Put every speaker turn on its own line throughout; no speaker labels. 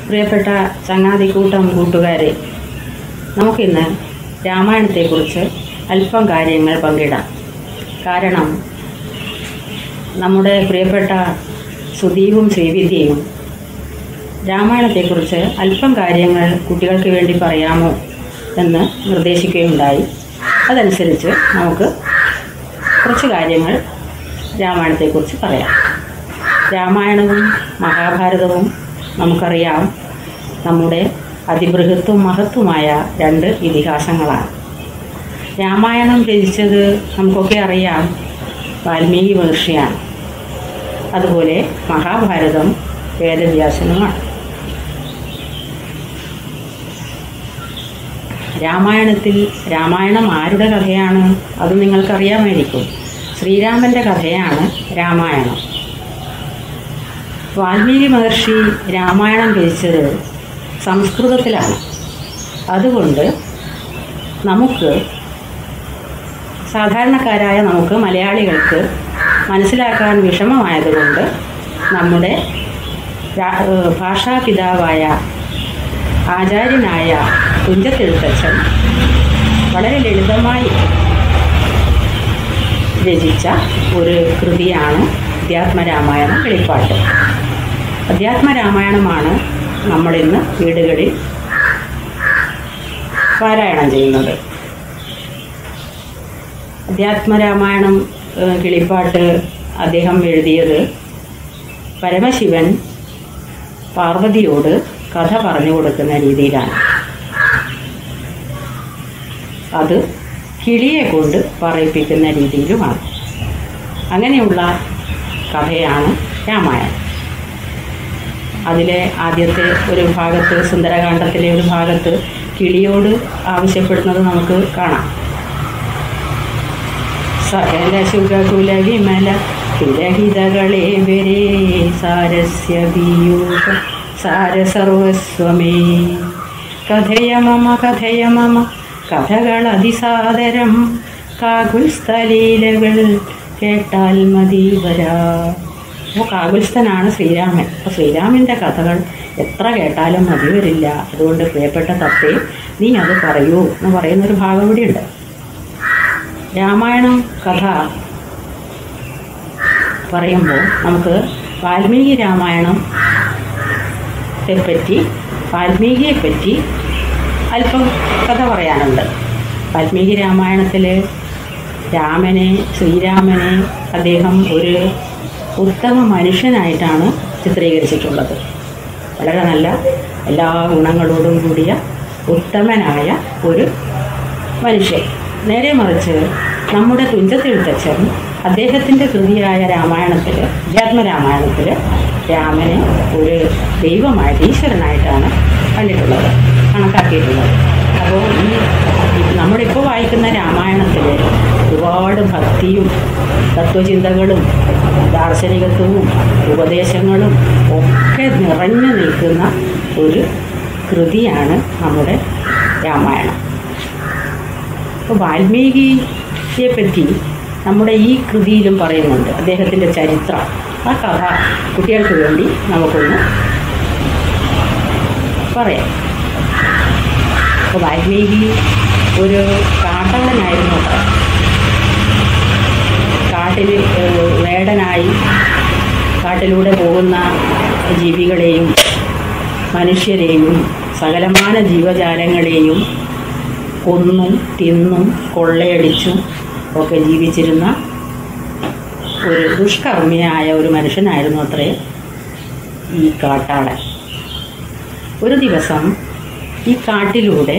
പ്രിയപ്പെട്ട ചങ്ങാതിക്കൂട്ടം കൂട്ടുകാരെ നമുക്കിന്ന് രാമായണത്തെക്കുറിച്ച് അല്പം കാര്യങ്ങൾ പങ്കിടാം കാരണം നമ്മുടെ പ്രിയപ്പെട്ട സുദീപും ശ്രീവിദ്യയും രാമായണത്തെക്കുറിച്ച് അല്പം കാര്യങ്ങൾ കുട്ടികൾക്ക് വേണ്ടി പറയാമോ എന്ന് നിർദ്ദേശിക്കുകയുണ്ടായി അതനുസരിച്ച് നമുക്ക് കുറച്ച് കാര്യങ്ങൾ രാമായണത്തെക്കുറിച്ച് പറയാം രാമായണവും മഹാഭാരതവും നമുക്കറിയാം നമ്മുടെ അതിബൃഹത്വം മഹത്വമായ രണ്ട് ഇതിഹാസങ്ങളാണ് രാമായണം രചിച്ചത് നമുക്കൊക്കെ അറിയാം വാൽമീകി മഹർഷിയാണ് അതുപോലെ മഹാഭാരതം വേദവ്യാസനുമാണ് രാമായണത്തിൽ രാമായണം ആരുടെ കഥയാണ് അത് നിങ്ങൾക്കറിയാമായിരിക്കും ശ്രീരാമൻ്റെ കഥയാണ് രാമായണം വാൽമീകി മഹർഷി രാമായണം രചിച്ചത് സംസ്കൃതത്തിലാണ് അതുകൊണ്ട് നമുക്ക് സാധാരണക്കാരായ നമുക്ക് മലയാളികൾക്ക് മനസ്സിലാക്കാൻ വിഷമമായതുകൊണ്ട് നമ്മുടെ രാ- ഏഹ് ഭാഷാപിതാവായ ആചാര്യനായ തുഞ്ചത്തെഴുത്തച്ഛൻ വളരെ ലളിതമായി രചിച്ച ഒരു കൃതിയാണ് അധ്യാത്മരാമായണം വെളിപ്പാട്ട് അധ്യാത്മരാമായണമാണ് നമ്മളിന്ന് വീടുകളിൽ പാരായണം ചെയ്യുന്നത് അധ്യാത്മരാമായണം ഏഹ്, കിളിപ്പാട്ട് അദ്ദേഹം എഴുതിയത് പരമശിവൻ പാർവതിയോട് കഥ പറഞ്ഞു കൊടുക്കുന്ന രീതിയിലാണ് അത് കിളിയെ കൊണ്ട് പറയിപ്പിക്കുന്ന രീതിയിലുമാണ് അങ്ങനെയുള്ള കഥയാണ് രാമായണം അതിലെ ആദ്യത്തെ ഒരു ഭാഗത്ത് സുന്ദരകാന്ഡത്തിലെ ഒരു ഭാഗത്ത് കിളിയോട് ആവശ്യപ്പെടുന്നത് നമുക്ക് കാണാം സകല ശുഖകുല വിമല തിരഹിതകളെ വരെ സാരസ്യ പീയൂഷ സാരസർവസ്വമേ കഥയ മമ കഥയ മമ കഥകൾ അതിസാദരം കാകുൽസ്ഥലീലകൾ കേട്ടാൽ മതീവരാ അപ്പോൾ കാകുൽസ്ഥനാണ് ശ്രീരാമൻ അപ്പോൾ ശ്രീരാമൻ്റെ കഥകൾ എത്ര കേട്ടാലും മതി വരില്ല അതുകൊണ്ട് പ്രിയപ്പെട്ട തത്തേ നീ അത് പറയൂ എന്ന് പറയുന്നൊരു ഭാഗം കൂടിയുണ്ട് രാമായണം കഥ പറയുമ്പോൾ നമുക്ക് വാൽമീകി രാമായണത്തെ പറ്റി വാൽമീകിയെ പറ്റി അല്പം കഥ പറയാനുണ്ട് വാൽമീകി രാമായണത്തിൽ രാമനെ ശ്രീരാമനെ അദ്ദേഹം ഒരു ഉത്തമ മനുഷ്യനായിട്ടാണ് ചിത്രീകരിച്ചിട്ടുള്ളത് വളരെ നല്ല എല്ലാ ഗുണങ്ങളോടും കൂടിയ ഉത്തമനായ ഒരു മനുഷ്യൻ നേരെ മറിച്ച് നമ്മുടെ തുഞ്ചത്തെഴുത്തച്ഛൻ അദ്ദേഹത്തിൻ്റെ കൃതിയായ രാമായണത്തിൽ അധ്യാത്മരാമായണത്തിൽ രാമനെ ഒരു ദൈവമായിട്ട് ഈശ്വരനായിട്ടാണ് കണ്ടിട്ടുള്ളത് കണക്കാക്കിയിട്ടുള്ളത് അപ്പോൾ ഈ ഈ നമ്മളിപ്പോൾ വായിക്കുന്ന രാമായണത്തിൽ ഒരുപാട് ഭക്തിയും തത്വചിന്തകളും ദാർശനികത്വവും ഉപദേശങ്ങളും ഒക്കെ നിറഞ്ഞു നിൽക്കുന്ന ഒരു കൃതിയാണ് നമ്മുടെ രാമായണം അപ്പോൾ വാൽമീകിയെ പറ്റി നമ്മുടെ ഈ കൃതിയിലും പറയുന്നുണ്ട് അദ്ദേഹത്തിൻ്റെ ചരിത്രം ആ കഥ കുട്ടികൾക്ക് വേണ്ടി നമുക്കൊന്ന് പറയാം അപ്പോൾ വാൽമീകി ഒരു കാട്ടവനായിരുന്നു അത്ര കാട്ടിൽ ഏഹ്, വേടനായി കാട്ടിലൂടെ പോകുന്ന ജീവികളെയും മനുഷ്യരെയും സകലമാന ജീവജാലങ്ങളെയും കൊന്നും തിന്നും കൊള്ളയടിച്ചും ഒക്കെ ജീവിച്ചിരുന്ന ഒരു ദുഷ്കർമ്മിയായ ഒരു മനുഷ്യനായിരുന്നു അത്രേ ഈ കാട്ടാളൻ ഒരു ദിവസം ഈ കാട്ടിലൂടെ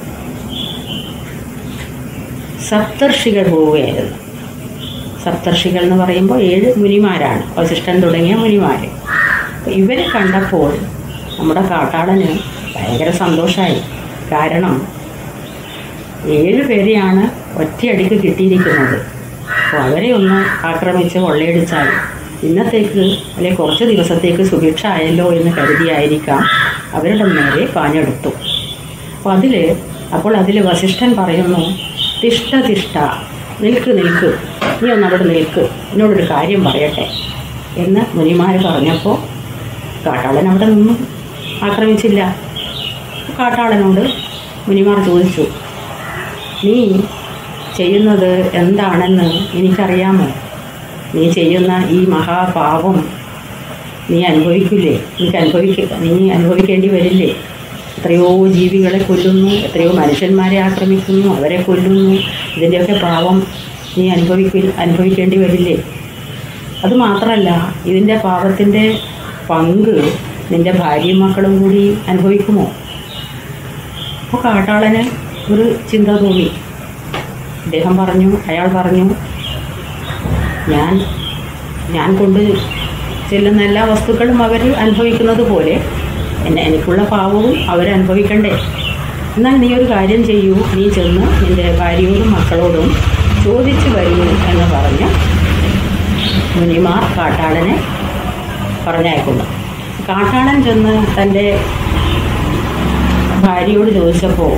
സപ്തർഷികൾ പോവുകയായിരുന്നു സപ്തർഷികൾ എന്ന് പറയുമ്പോൾ ഏഴ് മുനിമാരാണ് വസിഷ്ഠൻ തുടങ്ങിയ മുനിമാർ അപ്പോൾ ഇവരെ കണ്ടപ്പോൾ നമ്മുടെ കാട്ടാളന് ഭയങ്കര സന്തോഷമായി കാരണം ഏഴ് പേരെയാണ് ഒറ്റയടിക്ക് കിട്ടിയിരിക്കുന്നത് അപ്പോൾ അവരെ ഒന്ന് ആക്രമിച്ച് കൊള്ളയടിച്ചാൽ ഇന്നത്തേക്ക് അല്ലെങ്കിൽ കുറച്ച് ദിവസത്തേക്ക് സുഭിക്ഷ ആയല്ലോ എന്ന് കരുതിയായിരിക്കാം അവരുടെ നേരെ പാഞ്ഞെടുത്തു അപ്പോൾ അതിൽ അപ്പോൾ അതിൽ വസിഷ്ഠൻ പറയുന്നു തിഷ്ട തിഷ്ട നിൽക്ക് നിൽക്ക് നീ ഒന്ന് അവിടെ നിൽക്ക് എന്നോടൊരു കാര്യം പറയട്ടെ എന്ന് മുനിമാർ പറഞ്ഞപ്പോൾ കാട്ടാളൻ അവിടെ നിന്നു ആക്രമിച്ചില്ല കാട്ടാളനോട് മുനിമാർ ചോദിച്ചു നീ ചെയ്യുന്നത് എന്താണെന്ന് എനിക്കറിയാമോ നീ ചെയ്യുന്ന ഈ മഹാപാപം നീ അനുഭവിക്കില്ലേ നിനക്ക് അനുഭവിക്ക നീ അനുഭവിക്കേണ്ടി വരില്ലേ എത്രയോ ജീവികളെ കൊല്ലുന്നു എത്രയോ മനുഷ്യന്മാരെ ആക്രമിക്കുന്നു അവരെ കൊല്ലുന്നു ഇതിൻ്റെയൊക്കെ പാവം നീ അനുഭവിക്ക അനുഭവിക്കേണ്ടി വരില്ലേ അതുമാത്രമല്ല ഇതിൻ്റെ പാപത്തിൻ്റെ പങ്ക് നിൻ്റെ ഭാര്യയും മക്കളും കൂടി അനുഭവിക്കുമോ അപ്പോൾ കാട്ടാളന് ഒരു ചിന്ത തോന്നി അദ്ദേഹം പറഞ്ഞു അയാൾ പറഞ്ഞു ഞാൻ ഞാൻ കൊണ്ട് ചെല്ലുന്ന എല്ലാ വസ്തുക്കളും അവർ അനുഭവിക്കുന്നത് പോലെ എന്നെ എനിക്കുള്ള പാവവും അവരനുഭവിക്കണ്ടേ എന്നാൽ നീ ഒരു കാര്യം ചെയ്യൂ നീ ചെന്ന് നിൻ്റെ ഭാര്യയോടും മക്കളോടും ചോദിച്ചു വരൂ എന്ന് പറഞ്ഞ് മുനിമാർ കാട്ടാളനെ പറഞ്ഞയക്കുന്നു കാട്ടാളൻ ചെന്ന് തൻ്റെ ഭാര്യയോട് ചോദിച്ചപ്പോൾ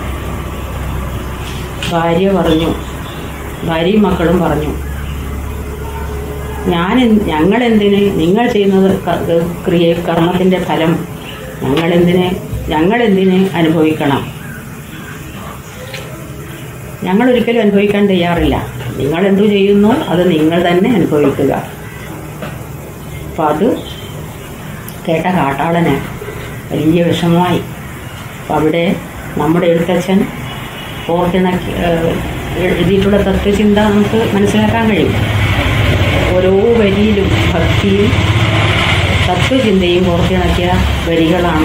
ഭാര്യ പറഞ്ഞു ഭാര്യയും മക്കളും പറഞ്ഞു ഞാൻ ഞങ്ങളെന്തിന് നിങ്ങൾ ചെയ്യുന്നത് ക- ക- ക്രിയ കർമ്മത്തിൻ്റെ ഫലം ഞങ്ങളെന്തിന് ഞങ്ങളെന്തിന് അനുഭവിക്കണം ഞങ്ങൾ ഒരിക്കലും അനുഭവിക്കാൻ തയ്യാറില്ല നിങ്ങൾ എന്തു ചെയ്യുന്നു അത് നിങ്ങൾ തന്നെ അനുഭവിക്കുക അപ്പം അത് കേട്ട കാട്ടാളന് വലിയ വിഷമമായി അപ്പം അവിടെ നമ്മുടെ എഴുത്തച്ഛൻ ഓർത്തിണക്കി ഏഹ്, എഴുതിയിട്ടുള്ള തത്വചിന്ത നമുക്ക് മനസ്സിലാക്കാൻ കഴിയും ഓരോ വരിയിലും ഭക്തിയും തത്വചിന്തയും ഓർത്തിണക്കിയ വരികളാണ്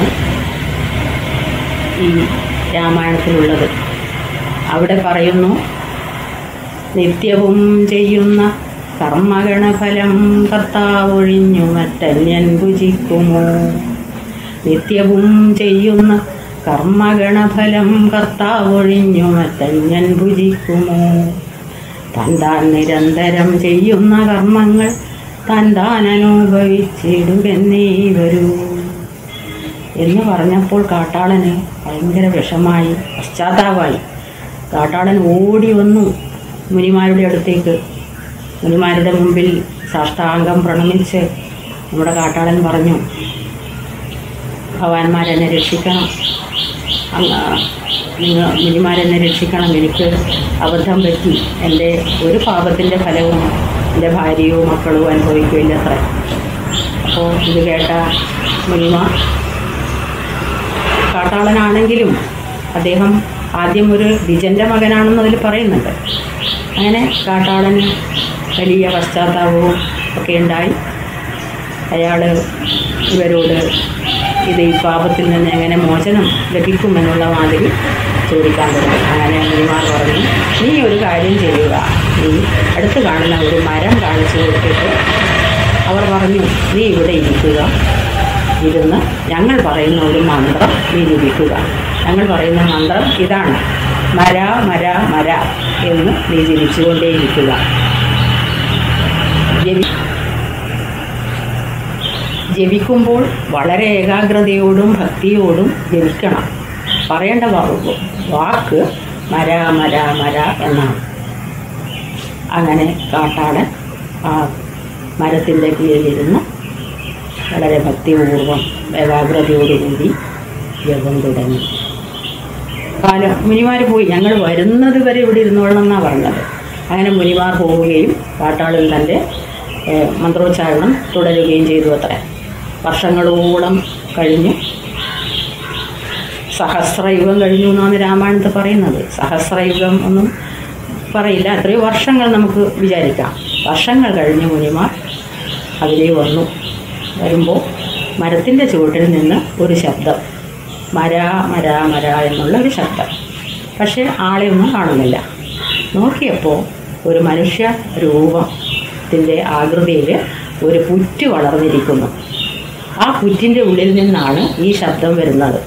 ഈ രാമായണത്തിലുള്ളത് അവിടെ പറയുന്നു നിത്യവും ചെയ്യുന്ന കർമ്മഗണഫലം കർത്താവൊഴിഞ്ഞു മറ്റന്യൻ ഭുജിക്കുമോ നിത്യവും ചെയ്യുന്ന കർമ്മഗണഫലം കർത്താവൊഴിഞ്ഞു മറ്റന്യൻ ഭുജിക്കുമോ താൻ താൻ നിരന്തരം ചെയ്യുന്ന കർമ്മങ്ങൾ താൻ താൻ അനുഭവിച്ചിടുകെന്നേ വരൂ എന്ന് പറഞ്ഞപ്പോൾ കാട്ടാളന് ഭയങ്കര വിഷമായി പശ്ചാത്താപമായി കാട്ടാളൻ ഓടി വന്നു മുനിമാരുടെ അടുത്തേക്ക് മുനിമാരുടെ മുമ്പിൽ സാഷ്ടാംഗം പ്രണമിച്ച് നമ്മുടെ കാട്ടാളൻ പറഞ്ഞു ഭഗവാന്മാരെന്നെ രക്ഷിക്കണം അങ്ങ് നിങ്ങൾ മുനിമാരെന്നെ രക്ഷിക്കണം എനിക്ക് അബദ്ധം പറ്റി എൻ്റെ ഒരു പാപത്തിൻ്റെ ഫലവും എൻ്റെ ഭാര്യയോ മക്കളോ അനുഭവിക്കില്ല അത്ര അപ്പോൾ ഇത് കേട്ട മുനിമ കാട്ടാളനാണെങ്കിലും അദ്ദേഹം ആദ്യം ഒരു ദ്വിജൻ്റെ മകനാണെന്ന് അതിൽ പറയുന്നുണ്ട് അങ്ങനെ കാട്ടാളന് വലിയ പശ്ചാത്താപവും ഒക്കെ ഉണ്ടായി അയാൾ ഇവരോട് ഇത് ഈ പാപത്തിൽ നിന്ന് എങ്ങനെ മോചനം ലഭിക്കുമെന്നുള്ള മാതിരി ചോദിക്കാൻ തുടങ്ങി അങ്ങനെ മുനിമാർ പറഞ്ഞു നീ ഒരു കാര്യം ചെയ്യുക നീ അടുത്ത് കാണുന്ന ഒരു മരം കാണിച്ചു കൊടുത്തിട്ട് അവർ പറഞ്ഞു നീ ഇവിടെ ഇരിക്കുക ഇരുന്ന് ഞങ്ങൾ പറയുന്ന ഒരു മന്ത്രം നീ ജപിക്കുക ഞങ്ങൾ പറയുന്ന മന്ത്രം ഇതാണ് മര മര മര എന്ന് നീ ജപിച്ചുകൊണ്ടേയിരിക്കുക ജപി ജപിക്കുമ്പോൾ വളരെ ഏകാഗ്രതയോടും ഭക്തിയോടും ജപിക്കണം പറയേണ്ട വാ- വാക്ക് മര മര മര എന്നാണ് അങ്ങനെ കാട്ടാളൻ ആ മരത്തിൻ്റെ കീഴിലിരുന്ന് വളരെ ഭക്തിപൂർവം ഏകാഗ്രതയോടുകൂടി ജപം തുടങ്ങി കാലം മുനിമാർ പോയി ഞങ്ങൾ വരുന്നത് വരെ ഇവിടെ ഇരുന്നോളണം എന്നാണ് പറഞ്ഞത് അങ്ങനെ മുനിമാർ പോവുകയും കാട്ടാളിൽ തൻ്റെ ഏഹ്, മന്ത്രോച്ചാരണം തുടരുകയും ചെയ്തു അത്ര വർഷങ്ങളോളം കഴിഞ്ഞു സഹസ്രയുഗം കഴിഞ്ഞു എന്നാണ് രാമായണത്തിൽ പറയുന്നത് സഹസ്രയുഗം ഒന്നും പറയില്ല എത്രയോ വർഷങ്ങൾ നമുക്ക് വിചാരിക്കാം വർഷങ്ങൾ കഴിഞ്ഞ് മുനിമാർ അതിലേ വന്നു വരുമ്പോൾ മരത്തിൻ്റെ ചുവട്ടിൽ നിന്ന് ഒരു ശബ്ദം മര മര മര എന്നുള്ള ഒരു ശബ്ദം പക്ഷേ ആളെ ഒന്നും കാണുന്നില്ല നോക്കിയപ്പോൾ ഒരു മനുഷ്യ രൂപത്തിൻ്റെ ആകൃതിയിൽ ഒരു പുറ്റ് വളർന്നിരിക്കുന്നു ആ പുറ്റിൻ്റെ ഉള്ളിൽ നിന്നാണ് ഈ ശബ്ദം വരുന്നത്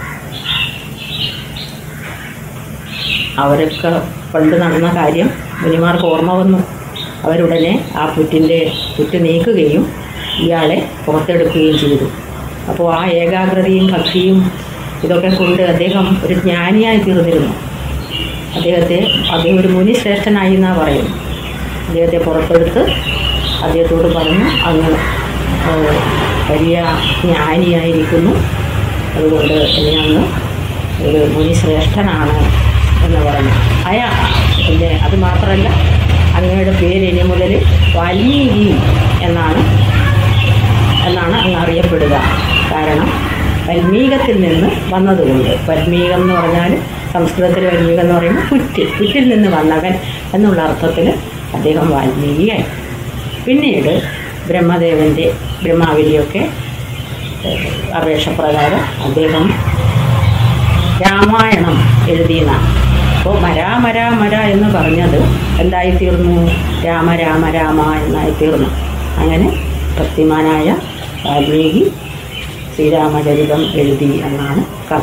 അവരൊക്കെ പണ്ട് നടന്ന കാര്യം മുനിമാർക്ക് ഓർമ്മ വന്നു അവരുടനെ ആ പുറ്റിൻ്റെ പുറ്റ് നീക്കുകയും ഇയാളെ പുറത്തെടുക്കുകയും ചെയ്തു അപ്പോൾ ആ ഏകാഗ്രതയും ഭക്തിയും ഇതൊക്കെ കൊണ്ട് അദ്ദേഹം ഒരു ജ്ഞാനിയായി തീർന്നിരുന്നു അദ്ദേഹത്തെ അദ്ദേഹം ഒരു മുനിശ്രേഷ്ഠനായി എന്നാണ് പറയുന്നത് അദ്ദേഹത്തെ പുറത്തെടുത്ത് അദ്ദേഹത്തോട് പറഞ്ഞു അങ്ങ് ഏഹ്, വലിയ ജ്ഞാനിയായിരിക്കുന്നു അതുകൊണ്ട് ഇനി അങ്ങ് ഒരു മുനിശ്രേഷ്ഠനാണ് എന്ന് പറഞ്ഞു അയാ പിന്നെ അത് മാത്രമല്ല അങ്ങയുടെ പേര് ഇനി മുതൽ വാൽമീകി എന്നാണ് എന്നാണ് അങ്ങ് അറിയപ്പെടുക കാരണം വൽമീകത്തിൽ നിന്ന് വന്നതുകൊണ്ട് വൽമീകം എന്ന് പറഞ്ഞാൽ സംസ്കൃതത്തിൽ വൽമീകം എന്ന് പറയുമ്പോൾ പുറ്റ് പുറ്റിൽ നിന്ന് വന്നവൻ എന്നുള്ള അർത്ഥത്തിൽ അദ്ദേഹം വാൽമീകിയായി പിന്നീട് ബ്രഹ്മദേവൻ്റെ ബ്രഹ്മാവിൻ്റെയൊക്കെ ഏഹ്, അപേക്ഷപ്രകാരം അദ്ദേഹം രാമായണം എഴുതിയെന്നാണ് അപ്പോൾ മരാ മരാ മര എന്ന് പറഞ്ഞത് എന്തായിത്തീർന്നു രാമ രാമ രാമ എന്നായിത്തീർന്നു അങ്ങനെ ഭക്തിമാനായ വാൽമീകി ശ്രീരാമചരിതം എഴുതി എന്നാണ് കഥ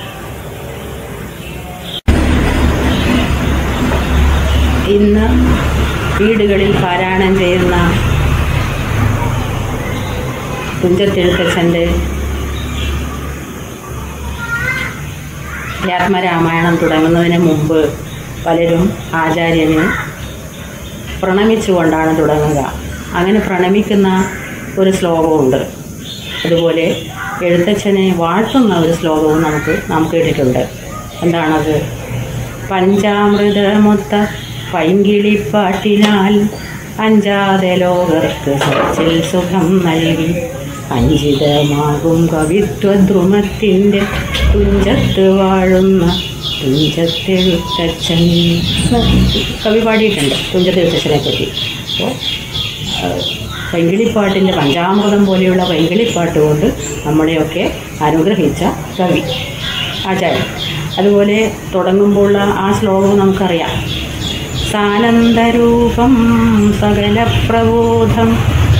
ഇന്ന് വീടുകളിൽ പാരായണം ചെയ്യുന്ന തുഞ്ചത്തെഴുത്തച്ഛൻ്റെ ആത്മരാമായണം തുടങ്ങുന്നതിന് മുമ്പ് പലരും ആചാര്യനെ പ്രണമിച്ചുകൊണ്ടാണ് തുടങ്ങുക അങ്ങനെ പ്രണമിക്കുന്ന ഒരു ശ്ലോകമുണ്ട് അതുപോലെ എഴുത്തച്ഛനെ വാഴ്ത്തുന്ന ഒരു ശ്ലോകവും നമുക്ക് നാം കേട്ടിട്ടുണ്ട് എന്താണത് പഞ്ചാമൃതമൊത്ത പൈങ്കിളിപ്പാട്ടിനാൽ അഞ്ചാതെ ലോകർക്ക് സച്ചിൽ സുഖം നൽകി അഞ്ചിതമാകും കവിത്വദ്രുമത്തിൻ്റെ തുഞ്ചത്ത് വാഴുന്ന തുഞ്ചത്തെഴുത്തച്ഛൻ കവി പാടിയിട്ടുണ്ട് തുഞ്ചത്തെഴുത്തച്ഛനെ പറ്റി അപ്പോൾ പൈങ്കിളിപ്പാട്ടിൻ്റെ പഞ്ചാമൃതം പോലെയുള്ള പൈങ്കിളിപ്പാട്ട് കൊണ്ട് നമ്മളെയൊക്കെ അനുഗ്രഹിച്ച കവി ആചാര്യൻ അതുപോലെ തുടങ്ങുമ്പോൾ ആ ശ്ലോകവും നമുക്കറിയാം സാനന്ദരൂപം സകലപ്രബോധം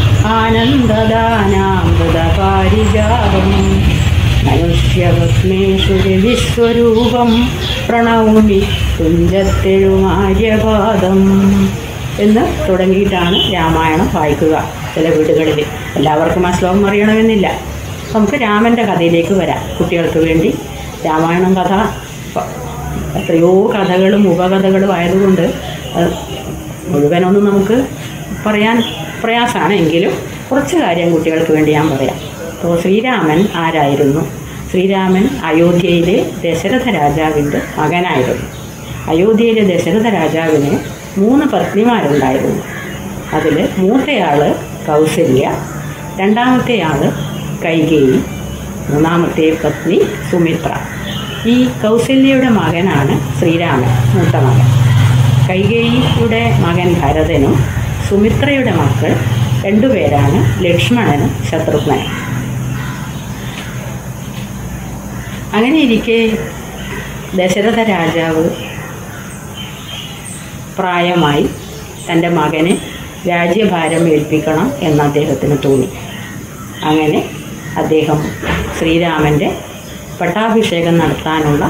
ആനന്ദദാനാമൃതപാരിജാതം മനുഷ്യപത്മേഷു വിശ്വരൂപം പ്രണൗമി തുഞ്ചത്തെഴുമാര്യപാദം എന്ന് തുടങ്ങിയിട്ടാണ് രാമായണം വായിക്കുക ചില വീടുകളിൽ എല്ലാവർക്കും ആ ശ്ലോകം അറിയണമെന്നില്ല നമുക്ക് രാമൻ്റെ കഥയിലേക്ക് വരാം കുട്ടികൾക്ക് വേണ്ടി രാമായണം കഥ പ- എത്രയോ കഥകളും ഉപകഥകളും ആയതുകൊണ്ട് അത് മുഴുവനൊന്നും നമുക്ക് പറയാൻ പ്രയാസമാണ് എങ്കിലും കുറച്ച് കാര്യം കുട്ടികൾക്ക് വേണ്ടി ഞാൻ പറയാം അപ്പോൾ ശ്രീരാമൻ ആരായിരുന്നു ശ്രീരാമൻ അയോധ്യയിലെ ദശരഥ രാജാവിൻ്റെ മകനായിരുന്നു അയോധ്യയിലെ ദശരഥ രാജാവിന് മൂന്ന് പത്നിമാരുണ്ടായിരുന്നു അതിൽ മൂത്തയാൾ കൗസല്യ രണ്ടാമത്തെയാൾ കൈകേയി മൂന്നാമത്തെ പത്നി സുമിത്ര ഈ കൗസല്യയുടെ മകനാണ് ശ്രീരാമൻ മൂത്ത മകൻ കൈകേയിയുടെ മകൻ ഭരതനും സുമിത്രയുടെ മക്കൾ രണ്ടുപേരാണ് ലക്ഷ്മണനും ശത്രുഘ്നനും അങ്ങനെ ഇരിക്കെ ദശരഥ രാജാവ് പ്രായമായി തൻ്റെ മകന് രാജ്യഭാരം ഏൽപ്പിക്കണം എന്ന് അദ്ദേഹത്തിന് തോന്നി അങ്ങനെ അദ്ദേഹം ശ്രീരാമൻ്റെ പട്ടാഭിഷേകം നടത്താനുള്ള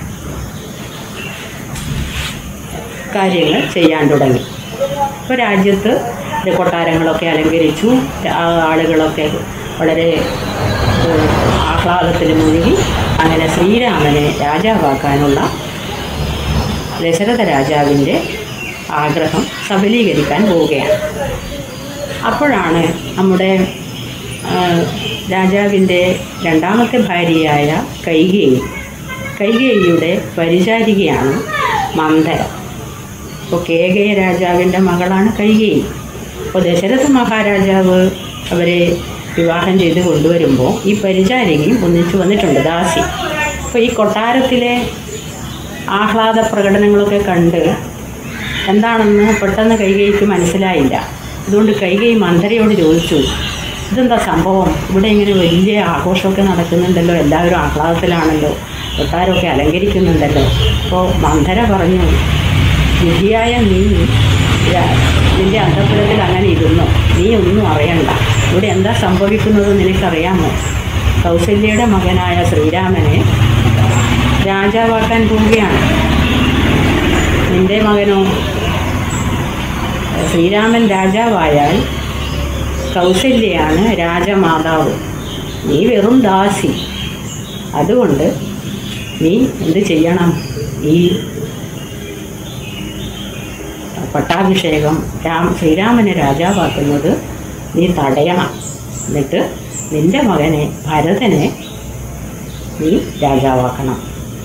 കാര്യങ്ങൾ ചെയ്യാൻ തുടങ്ങി ഇപ്പോൾ രാജ്യത്ത് ഇത് കൊട്ടാരങ്ങളൊക്കെ അലങ്കരിച്ചു ആ ആളുകളൊക്കെ വളരെ ഏഹ്, ആഹ്ലാദത്തിൽ മുഴുകി അങ്ങനെ ശ്രീരാമനെ രാജാവാക്കാനുള്ള ദശരഥ രാജാവിൻ്റെ ആഗ്രഹം സഫലീകരിക്കാൻ പോവുകയാണ് അപ്പോഴാണ് നമ്മുടെ ആ, രാജാവിൻ്റെ രണ്ടാമത്തെ ഭാര്യയായ കൈകേയി കൈകേയിയുടെ പരിചാരികയാണ് മന്ദര അപ്പോൾ കേകയ രാജാവിൻ്റെ മകളാണ് കൈകേയി അപ്പോൾ ദശരഥ മഹാരാജാവ് അവരെ വിവാഹം ചെയ്ത് കൊണ്ടുവരുമ്പോൾ ഈ പരിചാരികയും ഒന്നിച്ചു വന്നിട്ടുണ്ട് ദാസി അപ്പോൾ ഈ കൊട്ടാരത്തിലെ ആഹ്ലാദ പ്രകടനങ്ങളൊക്കെ കണ്ട് എന്താണെന്ന് പെട്ടെന്ന് കൈകൈക്ക് മനസ്സിലായില്ല അതുകൊണ്ട് കൈകൈ മന്ധരയോട് ചോദിച്ചു ഇതെന്താ സംഭവം ഇവിടെ ഇങ്ങനെ വലിയ ആഘോഷമൊക്കെ നടക്കുന്നുണ്ടല്ലോ എല്ലാവരും ആഹ്ലാദത്തിലാണല്ലോ കൊട്ടാരമൊക്കെ അലങ്കരിക്കുന്നുണ്ടല്ലോ അപ്പോൾ മന്ധര പറഞ്ഞു വിധിയായ നീ ര- നിന്റെ അന്തപുരത്തിൽ അങ്ങനെ ഇരുന്നു നീ ഒന്നും അറിയണ്ട ഇവിടെ എന്താ സംഭവിക്കുന്നത് നിനക്കറിയാമോ കൗസല്യയുടെ മകനായ ശ്രീരാമനെ രാജാവാക്കാൻ പോവുകയാണ് നിന്റെ മകനോ ശ്രീരാമൻ രാജാവായാൽ കൗസല്യയാണ് രാജമാതാവ് നീ വെറും ദാസി അതുകൊണ്ട് നീ എന്ത് ചെയ്യണം ഈ പട്ടാഭിഷേകം രാം ശ്രീരാമനെ രാജാവാക്കുന്നത് നീ തടയണം എന്നിട്ട് നിന്റെ മകനെ ഭരതനെ നീ രാജാവാക്കണം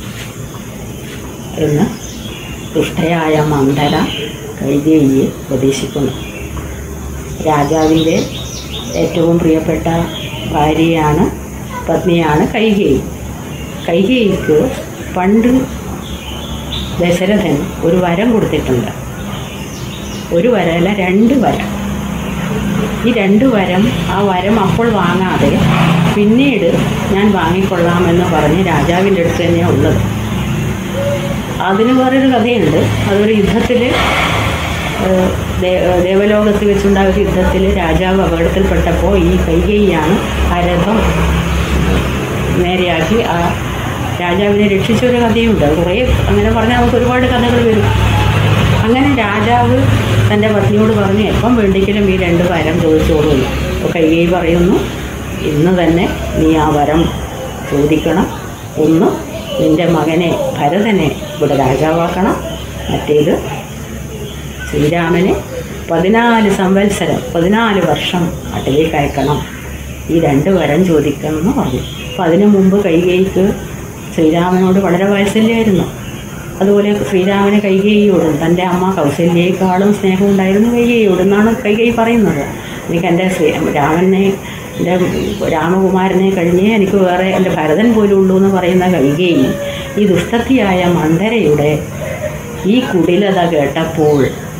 എന്ന് ദുഷ്ടയായ മന്ദര കൈകേയിയെ ഉപദേശിക്കുന്നു രാജാവിൻ്റെ ഏറ്റവും പ്രിയപ്പെട്ട ഭാര്യയാണ് പത്നിയാണ് കൈകേയി കൈകേയിക്ക് പണ്ട് ദശരഥൻ ഒരു വരം കൊടുത്തിട്ടുണ്ട് ഒരു വരമല്ല രണ്ട് വരം ഈ രണ്ട് വരം ആ വരം അപ്പോൾ വാങ്ങാതെ പിന്നീട് ഞാൻ വാങ്ങിക്കൊള്ളാമെന്ന് പറഞ്ഞ് രാജാവിൻ്റെ അടുത്ത് തന്നെയാണ് ഉള്ളത് അതിന് വേറൊരു കഥയുണ്ട് അതൊരു യുദ്ധത്തിൽ ദേവലോകത്ത് വെച്ചുണ്ടായ ഒരു യുദ്ധത്തിൽ രാജാവ് അപകടത്തിൽപ്പെട്ടപ്പോൾ ഈ കൈകേയിയാണ് ആ രഥം നേരെയാക്കി ആ രാജാവിനെ രക്ഷിച്ച ഒരു കഥയുണ്ട് കുറേ അങ്ങനെ പറഞ്ഞാൽ നമുക്ക് ഒരുപാട് കഥകൾ വരും അങ്ങനെ രാജാവ് തൻ്റെ പത്നിയോട് പറഞ്ഞു എപ്പം വേണ്ടെങ്കിലും ഈ രണ്ട് വരം ചോദിച്ചോളൂ അപ്പോൾ കൈകൈ പറയുന്നു ഇന്ന് തന്നെ നീ ആ വരം ചോദിക്കണം ഒന്ന് നിൻ്റെ മകനെ ഭരതനെ ഇവിടെ രാജാവാക്കണം മറ്റേത് ശ്രീരാമനെ പതിനാല് സംവത്സരം പതിനാല് വർഷം നാട്ടിലേക്ക് അയക്കണം ഈ രണ്ട് വരം ചോദിക്കണം എന്ന് പറഞ്ഞു അപ്പം അതിനു മുമ്പ് കൈകേയിക്ക് ശ്രീരാമനോട് വളരെ വാത്സല്യമായിരുന്നു അതുപോലെ ശ്രീരാമന് കൈകേയിയോടും തൻ്റെ അമ്മ കൗസല്യേക്കാളും സ്നേഹം ഉണ്ടായിരുന്നു കൈകേയിയോട് എന്നാണ് കൈകേയി പറയുന്നത് എനിക്ക് എൻ്റെ ശ്രീ രാമനെ എൻ്റെ രാമകുമാരനെ കഴിഞ്ഞേ എനിക്ക് വേറെ എൻ്റെ ഭരതൻ പോലും ഉള്ളൂ എന്ന് പറയുന്ന കൈകേയി ഈ ദുഷ്ടത്തിയായ മന്ദരയുടെ ഈ കുടിലത കേട്ടപ്പോൾ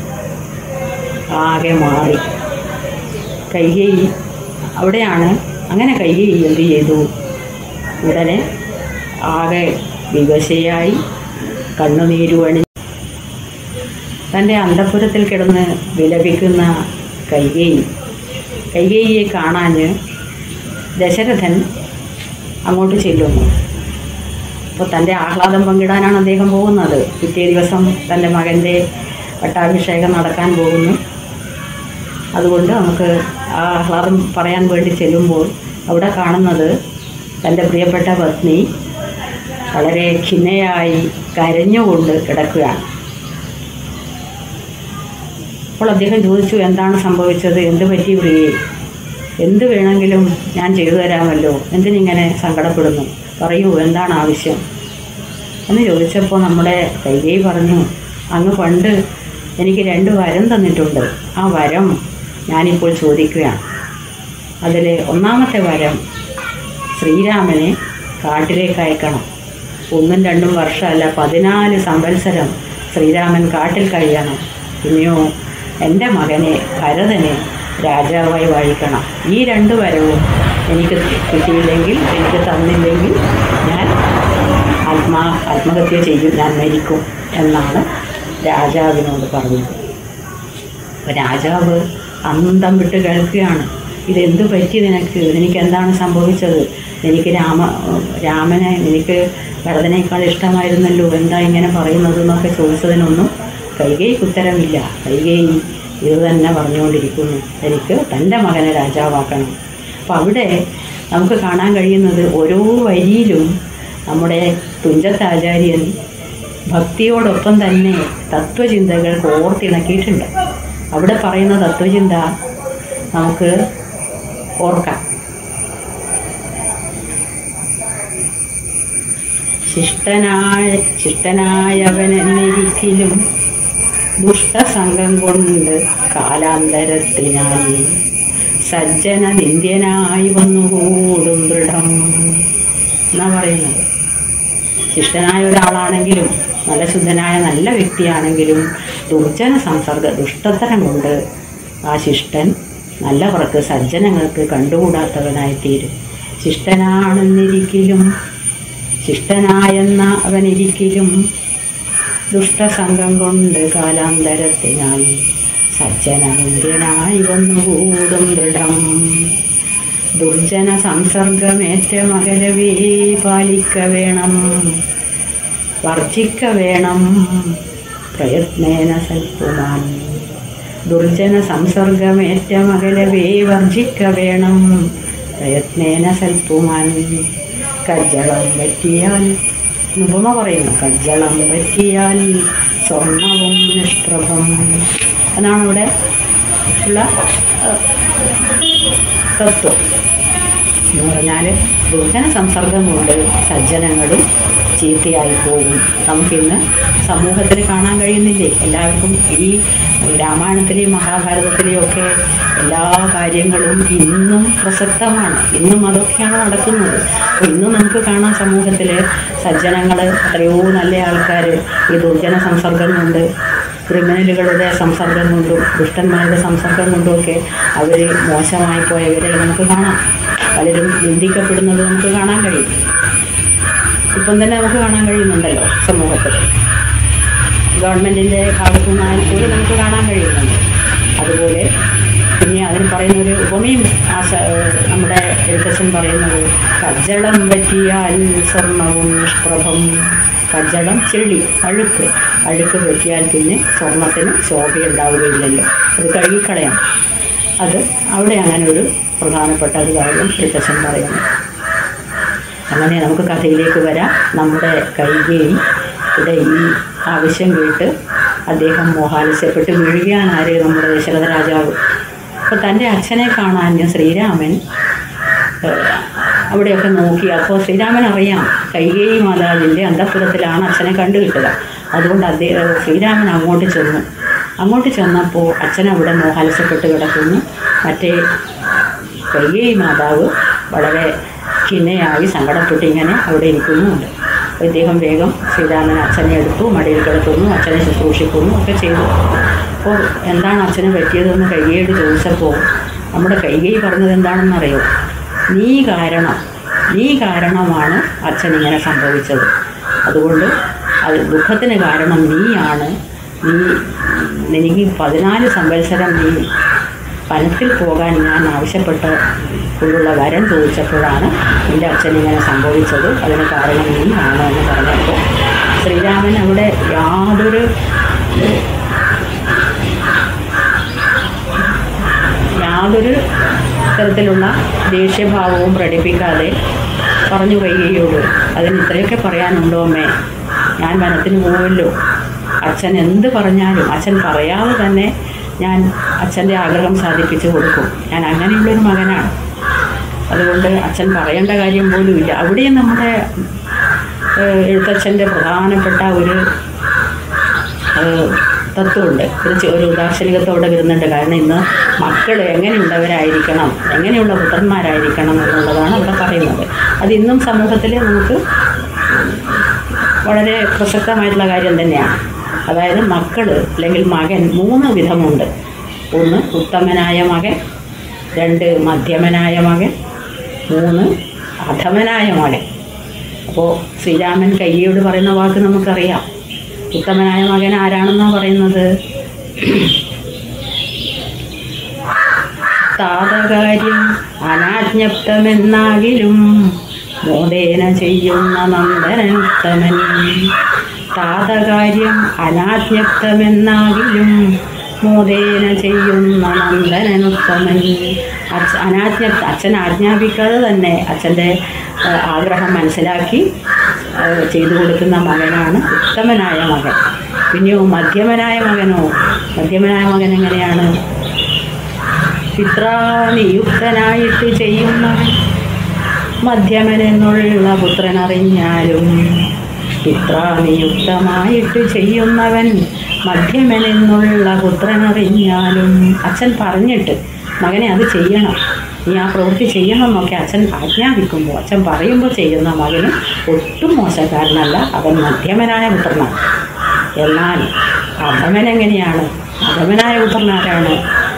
ആകെ മാറി കൈകേയി അവിടെയാണ് അങ്ങനെ കൈകേയി എന്ത് ചെയ്തു ഉടനെ ആകെ വിവശയായി കണ്ണുനീരുവണി തൻ്റെ അന്തപുരത്തിൽ കിടന്ന് വിലപിക്കുന്ന കൈകേയി കൈകേയിയെ കാണാൻ ദശരഥൻ അങ്ങോട്ട് ചെല്ലുന്നു അപ്പോൾ തൻ്റെ ആഹ്ലാദം പങ്കിടാനാണ് അദ്ദേഹം പോകുന്നത് പിറ്റേ ദിവസം തൻ്റെ മകൻ്റെ പട്ടാഭിഷേകം നടക്കാൻ പോകുന്നു അതുകൊണ്ട് നമുക്ക് ആ ആഹ്ലാദം പറയാൻ വേണ്ടി ചെല്ലുമ്പോൾ അവിടെ കാണുന്നത് തൻ്റെ പ്രിയപ്പെട്ട പത്നി വളരെ ഖിന്നയായി കരഞ്ഞുകൊണ്ട് കിടക്കുകയാണ് അപ്പോൾ അദ്ദേഹം ചോദിച്ചു എന്താണ് സംഭവിച്ചത് എന്ത് പറ്റി പ്രിയേ എന്ത് വേണമെങ്കിലും ഞാൻ ചെയ്തു തരാമല്ലോ എന്തിനിങ്ങനെ സങ്കടപ്പെടുന്നു പറയൂ എന്താണ് ആവശ്യം എന്ന് ചോദിച്ചപ്പോൾ നമ്മുടെ കൈകൈ പറഞ്ഞു അങ്ങ് പണ്ട് എനിക്ക് രണ്ട് വരം തന്നിട്ടുണ്ട് ആ വരം ഞാനിപ്പോൾ ചോദിക്കുകയാണ് അതിൽ ഒന്നാമത്തെ വരം ശ്രീരാമനെ കാട്ടിലേക്ക് അയക്കണം ഒന്നും രണ്ടും വർഷമല്ല പതിനാല് സംവത്സരം ശ്രീരാമൻ കാട്ടിൽ കഴിയണം പിന്നെയോ എൻ്റെ മകനെ ഭരതനെ രാജാവായി വാഴിക്കണം ഈ രണ്ട് വരവും എനിക്ക് കിട്ടിയില്ലെങ്കിൽ എനിക്ക് തന്നില്ലെങ്കിൽ ഞാൻ ആത്മാ ആത്മഹത്യ ചെയ്യും ഞാൻ മരിക്കും എന്നാണ് രാജാവിനോട് പറഞ്ഞത് അപ്പോൾ രാജാവ് അന്തം വിട്ട് കേൾക്കുകയാണ് ഇതെന്ത് പറ്റി നിനക്ക് നിനക്ക് എന്താണ് സംഭവിച്ചത് എനിക്ക് രാമ രാമനെ എനിക്ക് ഭരതനേക്കാൾ ഇഷ്ടമായിരുന്നല്ലോ എന്താ ഇങ്ങനെ പറയുന്നത് എന്നൊക്കെ ചോദിച്ചതിനൊന്നും കൈകൈക്ക് ഉത്തരമില്ല കൈകൈ ഇത് തന്നെ പറഞ്ഞുകൊണ്ടിരിക്കുന്നു എനിക്ക് തൻ്റെ മകനെ രാജാവാക്കണം അപ്പോൾ അവിടെ നമുക്ക് കാണാൻ കഴിയുന്നത് ഓരോ വരിയിലും നമ്മുടെ തുഞ്ചത്താചാര്യൻ ഭക്തിയോടൊപ്പം തന്നെ തത്വചിന്തകൾ കോർത്തിണക്കിയിട്ടുണ്ട് അവിടെ പറയുന്ന തത്വചിന്ത നമുക്ക് ഓർക്കാം ശിഷ്ടനായ ശിഷ്ടനായവനെന്നിരിക്കലും ദുഷ്ടസംഘം കൊണ്ട് കാലാന്തരത്തിനായി സജ്ജന നിന്ദ്യനായി വന്നുകൂടും ദൃഢം എന്നാ പറയുന്നത് ശിഷ്ടനായ ഒരാളാണെങ്കിലും നല്ല ശുദ്ധനായ നല്ല വ്യക്തിയാണെങ്കിലും ദുർജന സംസർഗ ദുഷ്ടത്തരം കൊണ്ട് ആ ശിഷ്ടൻ നല്ലവർക്ക് സജ്ജനങ്ങൾക്ക് കണ്ടുകൂടാത്തവനായി തീരും ശിഷ്ടനാണെന്നിരിക്കലും ശിഷ്ടനായെന്ന അവനിരിക്കലും ദുഷ്ടസംഘം കൊണ്ട് കാലാന്തരത്തിനായി സജ്ജനമുന്തിനായി വന്നുകൂടും ദൃഢം ദുർജന സംസർഗമേറ്റ മകരവേ പാലിക്ക വേണം വർജിക്ക വേണം പ്രയത്നേന സൽപ്പുമാൻ ദുർജന സംസർഗമേറ്റ മകലവേ വർജിക്ക വേണം പ്രയത്നേന സൽപ്പുമാൻ കജ്ജളം പറ്റിയാൽ ഉപമ പറയുന്നു കജ്ജളം പറ്റിയാൽ സ്വർണവും നിഷ്പ്രഭം അതാണ് ഇവിടെ ഉള്ള ഏഹ്, തത്വം എന്ന് പറഞ്ഞാൽ ദുർജന സംസർഗം കൊണ്ട് സജ്ജനങ്ങളും ചീത്തയായി പോകും നമുക്കിന്ന് സമൂഹത്തിൽ കാണാൻ കഴിയുന്നില്ലേ എല്ലാവർക്കും ഈ രാമായണത്തിലെയും മഹാഭാരതത്തിലെയും ഒക്കെ എല്ലാ കാര്യങ്ങളും ഇന്നും പ്രസക്തമാണ് ഇന്നും അതൊക്കെയാണ് നടക്കുന്നത് അപ്പോൾ ഇന്നും നമുക്ക് കാണാം സമൂഹത്തിൽ സജ്ജനങ്ങൾ എത്രയോ നല്ല ആൾക്കാർ ഈ ദുർജന സംസർഗം കൊണ്ട് ക്രിമിനലുകളുടെ സംസർഗം കൊണ്ടും ദുഷ്ടന്മാരുടെ സംസർഗം കൊണ്ടുമൊക്കെ അവർ മോശമായി പോയവരെ നമുക്ക് കാണാം പലരും നിന്ദിക്കപ്പെടുന്നത് നമുക്ക് കാണാൻ കഴിയും ഇപ്പം തന്നെ നമുക്ക് കാണാൻ കഴിയുന്നുണ്ടല്ലോ സമൂഹത്തിൽ ഗവൺമെൻറ്റിൻ്റെ ഭാഗത്തു നിന്നായാലും പോലും നമുക്ക് കാണാൻ കഴിയുന്നുണ്ട് അതുപോലെ പിന്നെ അതിന് പറയുന്ന ഒരു ഉപമയും ആ സ- നമ്മുടെ എഴുത്തച്ഛൻ പറയുന്നത് കജ്ജളം പറ്റിയാൽ സ്വർണവും പ്രഭം കജ്ജളം ചെളി അഴുക്ക് അഴുക്ക് പറ്റിയാൽ പിന്നെ സ്വർണത്തിന് ശോഭയുണ്ടാവുകയില്ലല്ലോ അത് കഴുകിക്കളയാം അത് അവിടെ അങ്ങനെ ഒരു പ്രധാനപ്പെട്ട ഒരു കാര്യം എഴുത്തച്ഛൻ പറയുന്നു അങ്ങനെ നമുക്ക് കഥയിലേക്ക് വരാം നമ്മുടെ കൈകേയി ഇവിടെ ഈ ആവശ്യം കേട്ട് അദ്ദേഹം മോഹാലസ്യപ്പെട്ട് വീഴുകയാണ് ആര് നമ്മുടെ ദശരഥ രാജാവ് അപ്പോൾ തൻ്റെ അച്ഛനെ കാണാൻ ശ്രീരാമൻ ഏഹ്, അവിടെയൊക്കെ നോക്കി അപ്പോൾ ശ്രീരാമൻ അറിയാം കൈകേയി മാതാവിൻ്റെ അന്തഃപുരത്തിലാണ് അച്ഛനെ കണ്ടു കിട്ടുക അതുകൊണ്ട് അദ്ദേഹം ശ്രീരാമൻ അങ്ങോട്ട് ചെന്നു അങ്ങോട്ട് ചെന്നപ്പോൾ അച്ഛൻ അവിടെ മോഹാലസ്യപ്പെട്ട് കിടക്കുന്നു മറ്റേ കൈകേയി മാതാവ് വളരെ ഖിന്നയായി സങ്കടപ്പെട്ട് ഇങ്ങനെ അവിടെ ഇരിക്കുന്നുമുണ്ട് അപ്പോൾ ഇദ്ദേഹം വേഗം ശ്രീരാമൻ അച്ഛനെ എടുത്തു മടിയിൽ കിടത്തുന്നു അച്ഛനെ ശുശ്രൂഷിക്കുന്നു ഒക്കെ ചെയ്തു അപ്പോൾ എന്താണ് അച്ഛന് പറ്റിയതെന്ന് കൈകേയോട് ചോദിച്ചപ്പോൾ നമ്മുടെ കൈകേയി പറഞ്ഞത് എന്താണെന്നറിയോ നീ കാരണം നീ കാരണമാണ് അച്ഛൻ ഇങ്ങനെ സംഭവിച്ചത് അതുകൊണ്ട് അത് ദുഃഖത്തിന് കാരണം നീയാണ് നീ എനിക്ക് പതിനാല് സംവത്സരം നീ വനത്തിൽ പോകാൻ ഞാൻ ആവശ്യപ്പെട്ട കൊണ്ടുള്ള വരം ചോദിച്ചപ്പോഴാണ് എൻ്റെ അച്ഛൻ ഇങ്ങനെ സംഭവിച്ചത് അതിന് കാരണം നീ ആണ് എന്ന് പറഞ്ഞപ്പോൾ ശ്രീരാമൻ അവിടെ യാതൊരു യാതൊരു തരത്തിലുള്ള ദേഷ്യഭാവവും പ്രകടിപ്പിക്കാതെ പറഞ്ഞു കൈകയോട് അതിന് ഇത്രയൊക്കെ പറയാനുണ്ടോ അമ്മേ ഞാൻ വനത്തിന് പോവല്ലോ അച്ഛൻ എന്ത് പറഞ്ഞാലും അച്ഛൻ പറയാതെ തന്നെ ഞാൻ അച്ഛൻ്റെ ആഗ്രഹം സാധിപ്പിച്ചു കൊടുക്കും ഞാൻ അങ്ങനെയുള്ളൊരു മകനാണ് അതുകൊണ്ട് അച്ഛൻ പറയേണ്ട കാര്യം പോലും ഇല്ല അവിടെയും നമ്മുടെ ഏഹ്, എഴുത്തച്ഛൻ്റെ പ്രധാനപ്പെട്ട ഒരു ഏഹ്, തത്വമുണ്ട് ഒരു ചെ- ഒരു ദാർശനികത്തോടെ വരുന്നുണ്ട് കാരണം ഇന്ന് മക്കൾ എങ്ങനെയുള്ളവരായിരിക്കണം എങ്ങനെയുള്ള പുത്രന്മാരായിരിക്കണം എന്നുള്ളതാണ് അവിടെ പറയുന്നത് അത് ഇന്നും സമൂഹത്തിൽ നമുക്ക് വളരെ പ്രസക്തമായിട്ടുള്ള കാര്യം തന്നെയാണ് അതായത് മക്കൾ അല്ലെങ്കിൽ മകൻ മൂന്ന് വിധമുണ്ട് ഒന്ന് ഉത്തമനായ മകൻ രണ്ട് മധ്യമനായ മകൻ മൂന്ന് അധമനായ മകൻ അപ്പോൾ ശ്രീരാമൻ കയ്യോട് പറയുന്ന വാക്ക് നമുക്കറിയാം ഉത്തമനായ മകൻ ആരാണെന്നാണ് പറയുന്നത് താതകാര്യം അനാജ്ഞപ്തമെന്നാകിലും മോദേന ചെയ്യുന്ന നന്ദനുത്തമൻ താതകാര്യം അനാജ്ഞപ്തമെന്നാകിലും മോദേന ചെയ്യുന്ന നന്ദനുത്തമൻ അച്ഛ അനാജ്ഞ അച്ഛൻ ആജ്ഞാപിക്കാതെ തന്നെ അച്ഛൻ്റെ ഏഹ്, ആഗ്രഹം മനസ്സിലാക്കി ഏഹ്, ചെയ്തു കൊടുക്കുന്ന മകനാണ് ഉത്തമനായ മകൻ പിന്നെയോ മധ്യമനായ മകനോ മധ്യമനായ മകൻ എങ്ങനെയാണ് പിത്രാനിയുക്തനായിട്ട് ചെയ്യുന്നവൻ മധ്യമനെന്നുള്ള പുത്രനറിഞ്ഞാലും പിത്രാനിയുക്തമായിട്ട് ചെയ്യുന്നവൻ മധ്യമനെന്നുള്ള പുത്രനറിഞ്ഞാലും അച്ഛൻ പറഞ്ഞിട്ട് മകനെ അത് ചെയ്യണം നീ ആ പ്രവൃത്തി ചെയ്യണം എന്നൊക്കെ അച്ഛൻ ആജ്ഞാപിക്കുമ്പോൾ അച്ഛൻ പറയുമ്പോൾ ചെയ്യുന്ന മകന് ഒട്ടും മോശക്കാരനല്ല അവൻ മധ്യമനായ പുത്രനാണ് എന്നാൽ അധമൻ എങ്ങനെയാണ് അധമനായ പുത്രൻ ആരാണ്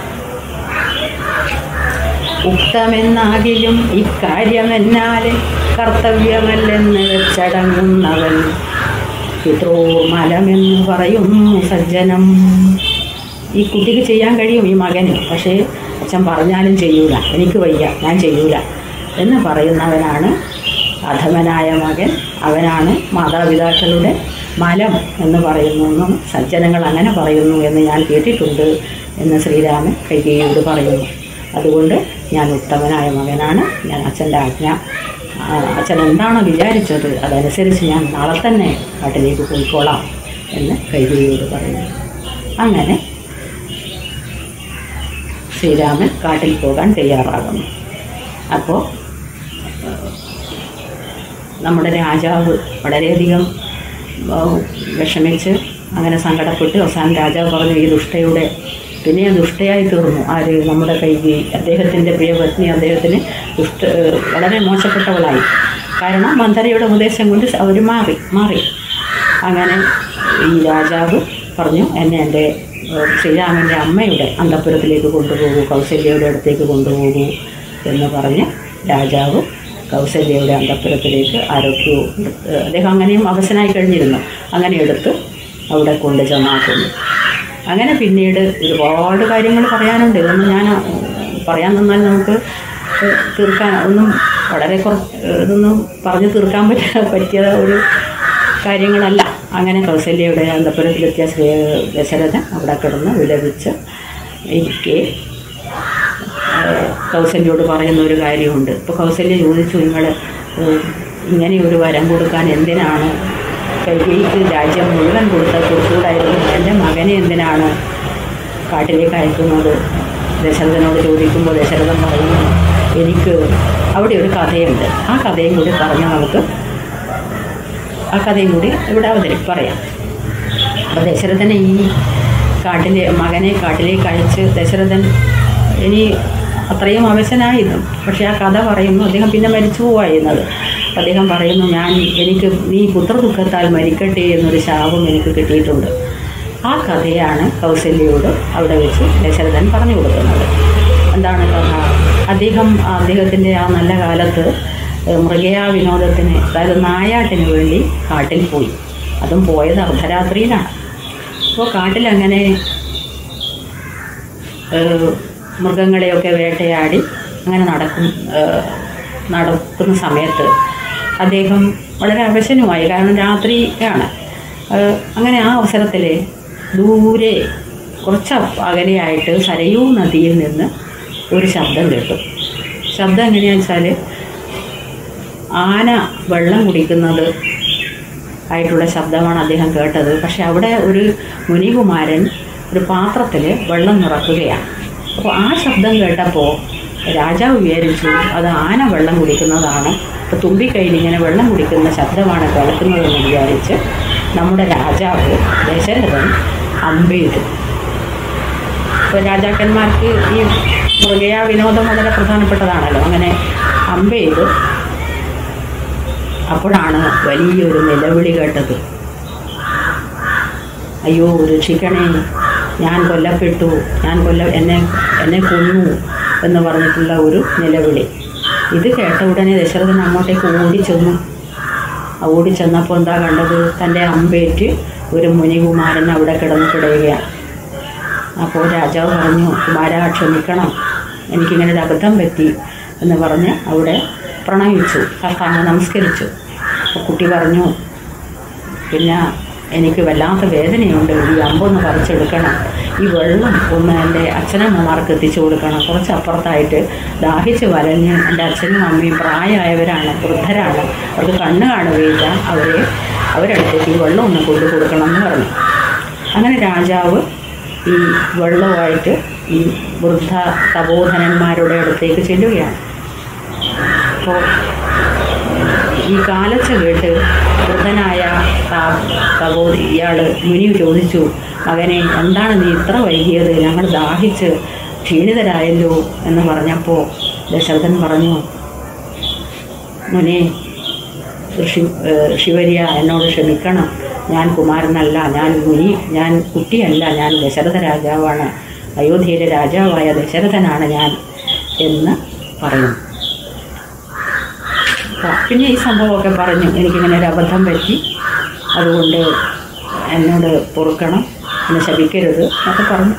ഉക്തമെന്നാകിലും ഇക്കാര്യമെന്നാല് കർത്തവ്യമല്ലെന്ന് വെച്ചടങ്ങുന്നവൻ പിതൃമലമെന്ന് പറയുന്നു സജ്ജനം ഈ കുട്ടിക്ക് ചെയ്യാൻ കഴിയും ഈ മകന് പക്ഷേ അച്ഛൻ പറഞ്ഞാലും ചെയ്യൂല എനിക്ക് വയ്യ ഞാൻ ചെയ്യൂല എന്ന് പറയുന്നവനാണ് അധമനായ മകൻ അവനാണ് മാതാപിതാക്കളുടെ മലം എന്ന് പറയുന്നു എന്നും സജ്ജനങ്ങൾ അങ്ങനെ പറയുന്നു എന്ന് ഞാൻ കേട്ടിട്ടുണ്ട് എന്ന് ശ്രീരാമൻ കൈകേയോട് പറയുന്നു അതുകൊണ്ട് ഞാൻ ഉത്തമനായ മകനാണ് ഞാൻ അച്ഛൻ്റെ ആജ്ഞ ആ, അച്ഛൻ എന്താണോ വിചാരിച്ചത് അതനുസരിച്ച് ഞാൻ നാളെ തന്നെ കാട്ടിലേക്ക് പോയിക്കോളാം എന്ന് കൈകേയോട് പറയുന്നു അങ്ങനെ ശ്രീരാമൻ കാട്ടിൽ പോകാൻ തയ്യാറാകുന്നു അപ്പോൾ നമ്മുടെ രാജാവ് വളരെയധികം ആ, വിഷമിച്ച് അങ്ങനെ സങ്കടപ്പെട്ട് അവസാനം രാജാവ് പറഞ്ഞു ഈ ദുഷ്ടയുടെ പിന്നെ ആ ദുഷ്ടയായി തീർന്നു ആര് നമ്മുടെ കൈകി അദ്ദേഹത്തിൻ്റെ പ്രിയപത്നി അദ്ദേഹത്തിന് ദുഷ്ട ഏഹ് വളരെ മോശപ്പെട്ടവളായി കാരണം മന്ദരയുടെ ഉപദേശം കൊണ്ട് അവർ മാറി മാറി അങ്ങനെ ഈ രാജാവ് പറഞ്ഞു എന്നെ എൻ്റെ ഏഹ് ശ്രീരാമൻ്റെ അമ്മയുടെ അന്തപ്പുരത്തിലേക്ക് കൊണ്ടുപോകൂ കൗസല്യയുടെ അടുത്തേക്ക് കൊണ്ടുപോകൂ എന്ന് പറഞ്ഞ് രാജാവ് കൗസല്യയുടെ അന്തപ്പുരത്തിലേക്ക് ആരോഗ്യവും ഏഹ് അദ്ദേഹം അങ്ങനെയും അവശനായി കഴിഞ്ഞിരുന്നു അങ്ങനെ എടുത്ത് അവിടെ കൊണ്ട് ചെന്നാക്കുന്നു അങ്ങനെ പിന്നീട് ഒരുപാട് കാര്യങ്ങൾ പറയാനുണ്ട് ഇതൊന്നും ഞാൻ ഏഹ് പറയാൻ നിന്നാൽ നമുക്ക് ഏഹ് തീർക്കാൻ ഒന്നും വളരെ കുറച്ച് ഏഹ് ഇതൊന്നും പറഞ്ഞു തീർക്കാൻ പറ്റിയ പറ്റിയ ഒരു കാര്യങ്ങളല്ല അങ്ങനെ കൗസല്യയുടെ അന്തപുരത്തിലെത്തിയ ശ്രീ ദശരഥൻ അവിടെ കിടന്ന് വിലപിച്ച് ഇരിക്കെ ഏഹ് കൗസല്യോട് പറയുന്ന ഒരു കാര്യമുണ്ട് ഇപ്പോൾ കൗസല്യ ചോദിച്ചു നിങ്ങൾ ഇങ്ങനെ ഒരു വരം കൊടുക്കാൻ എന്തിനാണ് കൈകേയിക്ക് രാജ്യം മുഴുവൻ കൊടുത്ത കൊടുത്തുകൂടായിരുന്നു എൻ്റെ മകനെ എന്തിനാണ് കാട്ടിലേക്ക് അയക്കുന്നത് ദശരഥനോട് ചോദിക്കുമ്പോൾ ദശരഥൻ പറയുന്നു എനിക്ക് അവിടെ ഒരു കഥയുണ്ട് ആ കഥയും കൂടി പറഞ്ഞ് നമുക്ക് ആ കഥയും കൂടി ഇവിടെ അവതരി പറയാം അപ്പോൾ ദശരഥനെ ഈ കാട്ടിലെ മകനെ കാട്ടിലേക്ക് അയച്ച് ദശരഥൻ ഇനി അത്രയും അവശനായിരുന്നു പക്ഷേ ആ കഥ പറയുന്നു അദ്ദേഹം പിന്നെ മരിച്ചു പോവായിരുന്നത് അദ്ദേഹം പറയുന്നു ഞാൻ എനിക്ക് നീ പുത്രദുഃഖത്താൽ മരിക്കട്ടെ എന്നൊരു ശാപം എനിക്ക് കിട്ടിയിട്ടുണ്ട് ആ കഥയാണ് കൗസല്യയോട് അവിടെ വെച്ച് ദശരഥൻ പറഞ്ഞു കൊടുക്കുന്നത് എന്താണ് കഥ അദ്ദേഹം അദ്ദേഹത്തിൻ്റെ ആ നല്ല കാലത്ത് ഏഹ്, മൃഗയാ വിനോദത്തിന് അതായത് നായാട്ടിന് വേണ്ടി കാട്ടിൽ പോയി അതും പോയത് അർദ്ധരാത്രിയിലാണ് അപ്പോൾ കാട്ടിലങ്ങനെ ഏഹ്, മൃഗങ്ങളെയൊക്കെ വേട്ടയാടി അങ്ങനെ നടക്കും ഏഹ്, നടക്കുന്ന സമയത്ത് അദ്ദേഹം വളരെ അവശനുമായി കാരണം രാത്രിയാണ് ഏഹ്, അങ്ങനെ ആ അവസരത്തിൽ ദൂരെ കുറച്ച് അകലെയായിട്ട് സരയൂ നദിയിൽ നിന്ന് ഒരു ശബ്ദം കേട്ടു ശബ്ദം എങ്ങനെയാണെന്ന് വെച്ചാൽ ആന വെള്ളം കുടിക്കുന്നത് ആയിട്ടുള്ള ശബ്ദമാണ് അദ്ദേഹം കേട്ടത് പക്ഷെ അവിടെ ഒരു മുനികുമാരൻ ഒരു പാത്രത്തിൽ വെള്ളം നിറക്കുകയാണ് അപ്പോൾ ആ ശബ്ദം കേട്ടപ്പോൾ രാജാവ് വിചാരിച്ചു അത് ആന വെള്ളം കുടിക്കുന്നതാണ് അപ്പോൾ തുമ്പിക്കൈയിൽ ഇങ്ങനെ വെള്ളം കുടിക്കുന്ന ശബ്ദമാണ് കേൾക്കുന്നതെന്ന് വിചാരിച്ച് നമ്മുടെ രാജാവ് ദശരഥൻ അമ്പെയ്തു ഇപ്പോൾ രാജാക്കന്മാർക്ക് ഈ മൃഗയാ വിനോദം വളരെ പ്രധാനപ്പെട്ടതാണല്ലോ അങ്ങനെ അമ്പെയ്ത് അപ്പോഴാണ് വലിയൊരു നിലവിളി കേട്ടത് അയ്യോ രക്ഷിക്കണേ ഞാൻ കൊല്ലപ്പെട്ടു ഞാൻ കൊല്ല എന്നെ എന്നെ കൊന്നു എന്ന് പറഞ്ഞിട്ടുള്ള ഒരു നിലവിളി ഇത് കേട്ട ഉടനെ ദശരഥൻ അങ്ങോട്ടേക്ക് ഓടിച്ചെന്നു ആ ഓടിച്ചെന്നപ്പോൾ എന്താ കണ്ടത് തൻ്റെ അമ്പേറ്റ് ഒരു മുനികുമാരൻ അവിടെ കിടന്ന് കിടയുകയാണ് അപ്പോൾ രാജാവ് പറഞ്ഞു കുമാര ക്ഷമിക്കണം എനിക്കിങ്ങനെ ഒരു അബദ്ധം പറ്റി എന്ന് പറഞ്ഞ് അവിടെ പ്രണയിച്ചു കർത്താവ് നമസ്കരിച്ചു അപ്പോൾ കുട്ടി പറഞ്ഞു പിന്നെ എനിക്ക് വല്ലാത്ത വേദനയുണ്ട് ഈ അമ്പൊന്ന് പറിച്ചെടുക്കണം ഈ വെള്ളം ഒന്ന് എൻ്റെ അച്ഛനമ്മമാർക്ക് എത്തിച്ചു കൊടുക്കണം കുറച്ച് അപ്പുറത്തായിട്ട് ദാഹിച്ച് വലഞ്ഞ് എൻ്റെ അച്ഛനും അമ്മയും പ്രായമായവരാണ് വൃദ്ധരാണ് അവർക്ക് കണ്ണ് കാണുകയില്ല അവരെ അവരടുത്തേക്ക് ഈ വെള്ളം ഒന്ന് കൊണ്ടു കൊടുക്കണം എന്ന് പറഞ്ഞു അങ്ങനെ രാജാവ് ഈ വെള്ളവുമായിട്ട് ഈ വൃദ്ധ തപോധനന്മാരുടെ അടുത്തേക്ക് ചെല്ലുകയാണ് അപ്പോൾ ഈ കാലച്ച കേട്ട് വൃദ്ധനായ ത- തപോ ഇയാൾ മുനി ചോദിച്ചു മകനെ എന്താണ് നീ ഇത്ര വൈകിയത് ഞങ്ങൾ ദാഹിച്ച് ക്ഷീണിതരായല്ലോ എന്ന് പറഞ്ഞപ്പോൾ ദശരഥൻ പറഞ്ഞു മുനെ ഋഷി ഏഹ് ഋഷിവര്യ എന്നോട് ക്ഷമിക്കണം ഞാൻ കുമാരനല്ല ഞാൻ മുനി ഞാൻ കുട്ടിയല്ല ഞാൻ ദശരഥ രാജാവാണ് അയോധ്യയിലെ രാജാവായ ദശരഥനാണ് ഞാൻ എന്ന് പറയുന്നു അപ്പോൾ പിന്നെ ഈ സംഭവമൊക്കെ പറഞ്ഞു എനിക്കിങ്ങനെ ഒരു അബദ്ധം പറ്റി അതുകൊണ്ട് എന്നോട് പൊറുക്കണം എന്നെ ശപിക്കരുത് എന്നൊക്കെ പറഞ്ഞു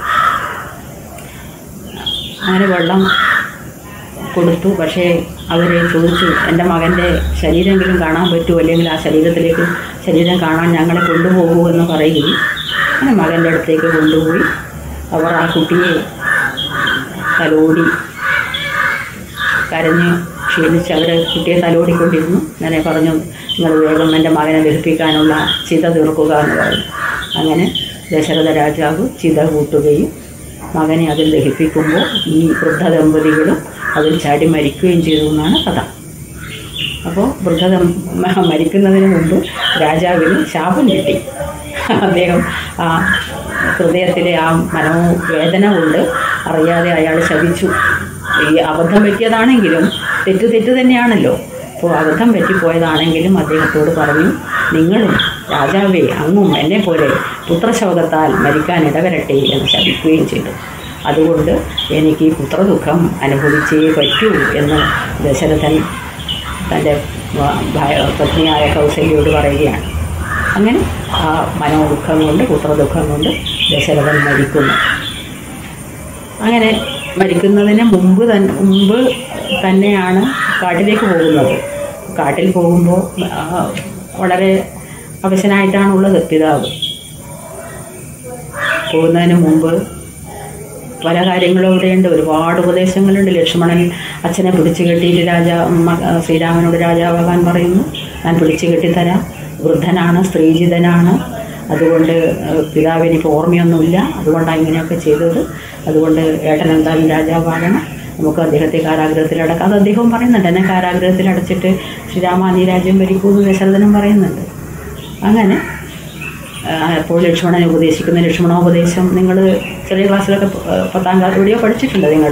അങ്ങനെ വെള്ളം കൊടുത്തു പക്ഷേ അവർ ചോദിച്ചു എൻ്റെ മകൻ്റെ ശരീരമെങ്കിലും കാണാൻ പറ്റുമോ അല്ലെങ്കിൽ ആ ശരീരത്തിലേക്ക് ശരീരം കാണാൻ ഞങ്ങളെ കൊണ്ടുപോകൂ എന്ന് പറയുകയും അങ്ങനെ മകൻ്റെ അടുത്തേക്ക് കൊണ്ടുപോയി അവർ ആ കുട്ടിയെ തലോടി കരഞ്ഞ് ക്ഷീണിച്ച് അവർ കുട്ടിയെ തലോടിക്കൊണ്ടിരുന്നു അങ്ങനെ പറഞ്ഞു നിങ്ങൾ വേഗം എൻ്റെ മകനെ ദഹിപ്പിക്കാനുള്ള ചിത തീർക്കുക എന്ന് പറഞ്ഞു അങ്ങനെ ദശരഥ രാജാവ് ചിത കൂട്ടുകയും മകനെ അതിൽ ദഹിപ്പിക്കുമ്പോൾ ഈ വൃദ്ധ ദമ്പതികളും അതിൽ ചാടി മരിക്കുകയും ചെയ്തു എന്നാണ് കഥ അപ്പോൾ വൃദ്ധ മരിക്കുന്നതിന് മുമ്പ് രാജാവിന് ശാപം കിട്ടി അദ്ദേഹം ആ ഹൃദയത്തിലെ ആ മനോവേദന കൊണ്ട് അറിയാതെ അയാൾ ശപിച്ചു ഈ അബദ്ധം പറ്റിയതാണെങ്കിലും തെറ്റ് തെറ്റ് തന്നെയാണല്ലോ അപ്പോൾ അബദ്ധം പറ്റിപ്പോയതാണെങ്കിലും അദ്ദേഹത്തോട് പറഞ്ഞു നിങ്ങളും രാജാവേ അങ്ങും എന്നെ പോലെ പുത്രശോകത്താൽ മരിക്കാൻ ഇടവരട്ടെ എന്ന് ശപിക്കുകയും ചെയ്തു അതുകൊണ്ട് എനിക്ക് ഈ പുത്രദുഃഖം അനുഭവിച്ചേ പറ്റൂ എന്ന് ദശരഥൻ തൻ്റെ വ- ഭയ- പത്നിയായ കൗസല്യോട് പറയുകയാണ് അങ്ങനെ ആ മനോദുഃഖം കൊണ്ട് പുത്രദുഃഖം കൊണ്ട് ദശരഥൻ മരിക്കുന്നു അങ്ങനെ മരിക്കുന്നതിന് മുമ്പ് തന്നെ മുമ്പ് തന്നെയാണ് കാട്ടിലേക്ക് പോകുന്നത് കാട്ടിൽ പോകുമ്പോൾ ആ, വളരെ അവശനായിട്ടാണുള്ളത് പിതാവ് പോകുന്നതിന് മുമ്പ് പല കാര്യങ്ങളും ഇവിടെയുണ്ട് ഒരുപാട് ഉപദേശങ്ങളുണ്ട് ലക്ഷ്മണൻ അച്ഛനെ പിടിച്ചു കെട്ടിയിട്ട് രാജാ മ- ശ്രീരാമനോട് രാജാവാകാൻ പറയുന്നു ഞാൻ പിടിച്ചു കെട്ടിത്തരാം വൃദ്ധനാണ് സ്ത്രീജിതനാണ് അതുകൊണ്ട് ഏഹ്, പിതാവിന് ഇപ്പോൾ ഓർമ്മയൊന്നുമില്ല അതുകൊണ്ടാണ് ഇങ്ങനെയൊക്കെ ചെയ്തത് അതുകൊണ്ട് ഏട്ടൻ എന്തായാലും രാജാവാകണം നമുക്ക് അദ്ദേഹത്തെ കാരാഗ്രഹത്തിൽ അടക്കാം അത് അദ്ദേഹവും പറയുന്നുണ്ട് എന്നെ കാരാഗ്രഹത്തിൽ അടച്ചിട്ട് ശ്രീരാമ നീ രാജ്യം ഭരിക്കുമെന്ന് ദശരഥനും പറയുന്നുണ്ട് അങ്ങനെ ആ, അപ്പോൾ ലക്ഷ്മണൻ ഉപദേശിക്കുന്ന ലക്ഷ്മണോപദേശം നിങ്ങൾ ചെറിയ ക്ലാസ്സിലൊക്കെ പ- പത്താം ക്ലാസ് എവിടെയോ പഠിച്ചിട്ടുണ്ട് നിങ്ങൾ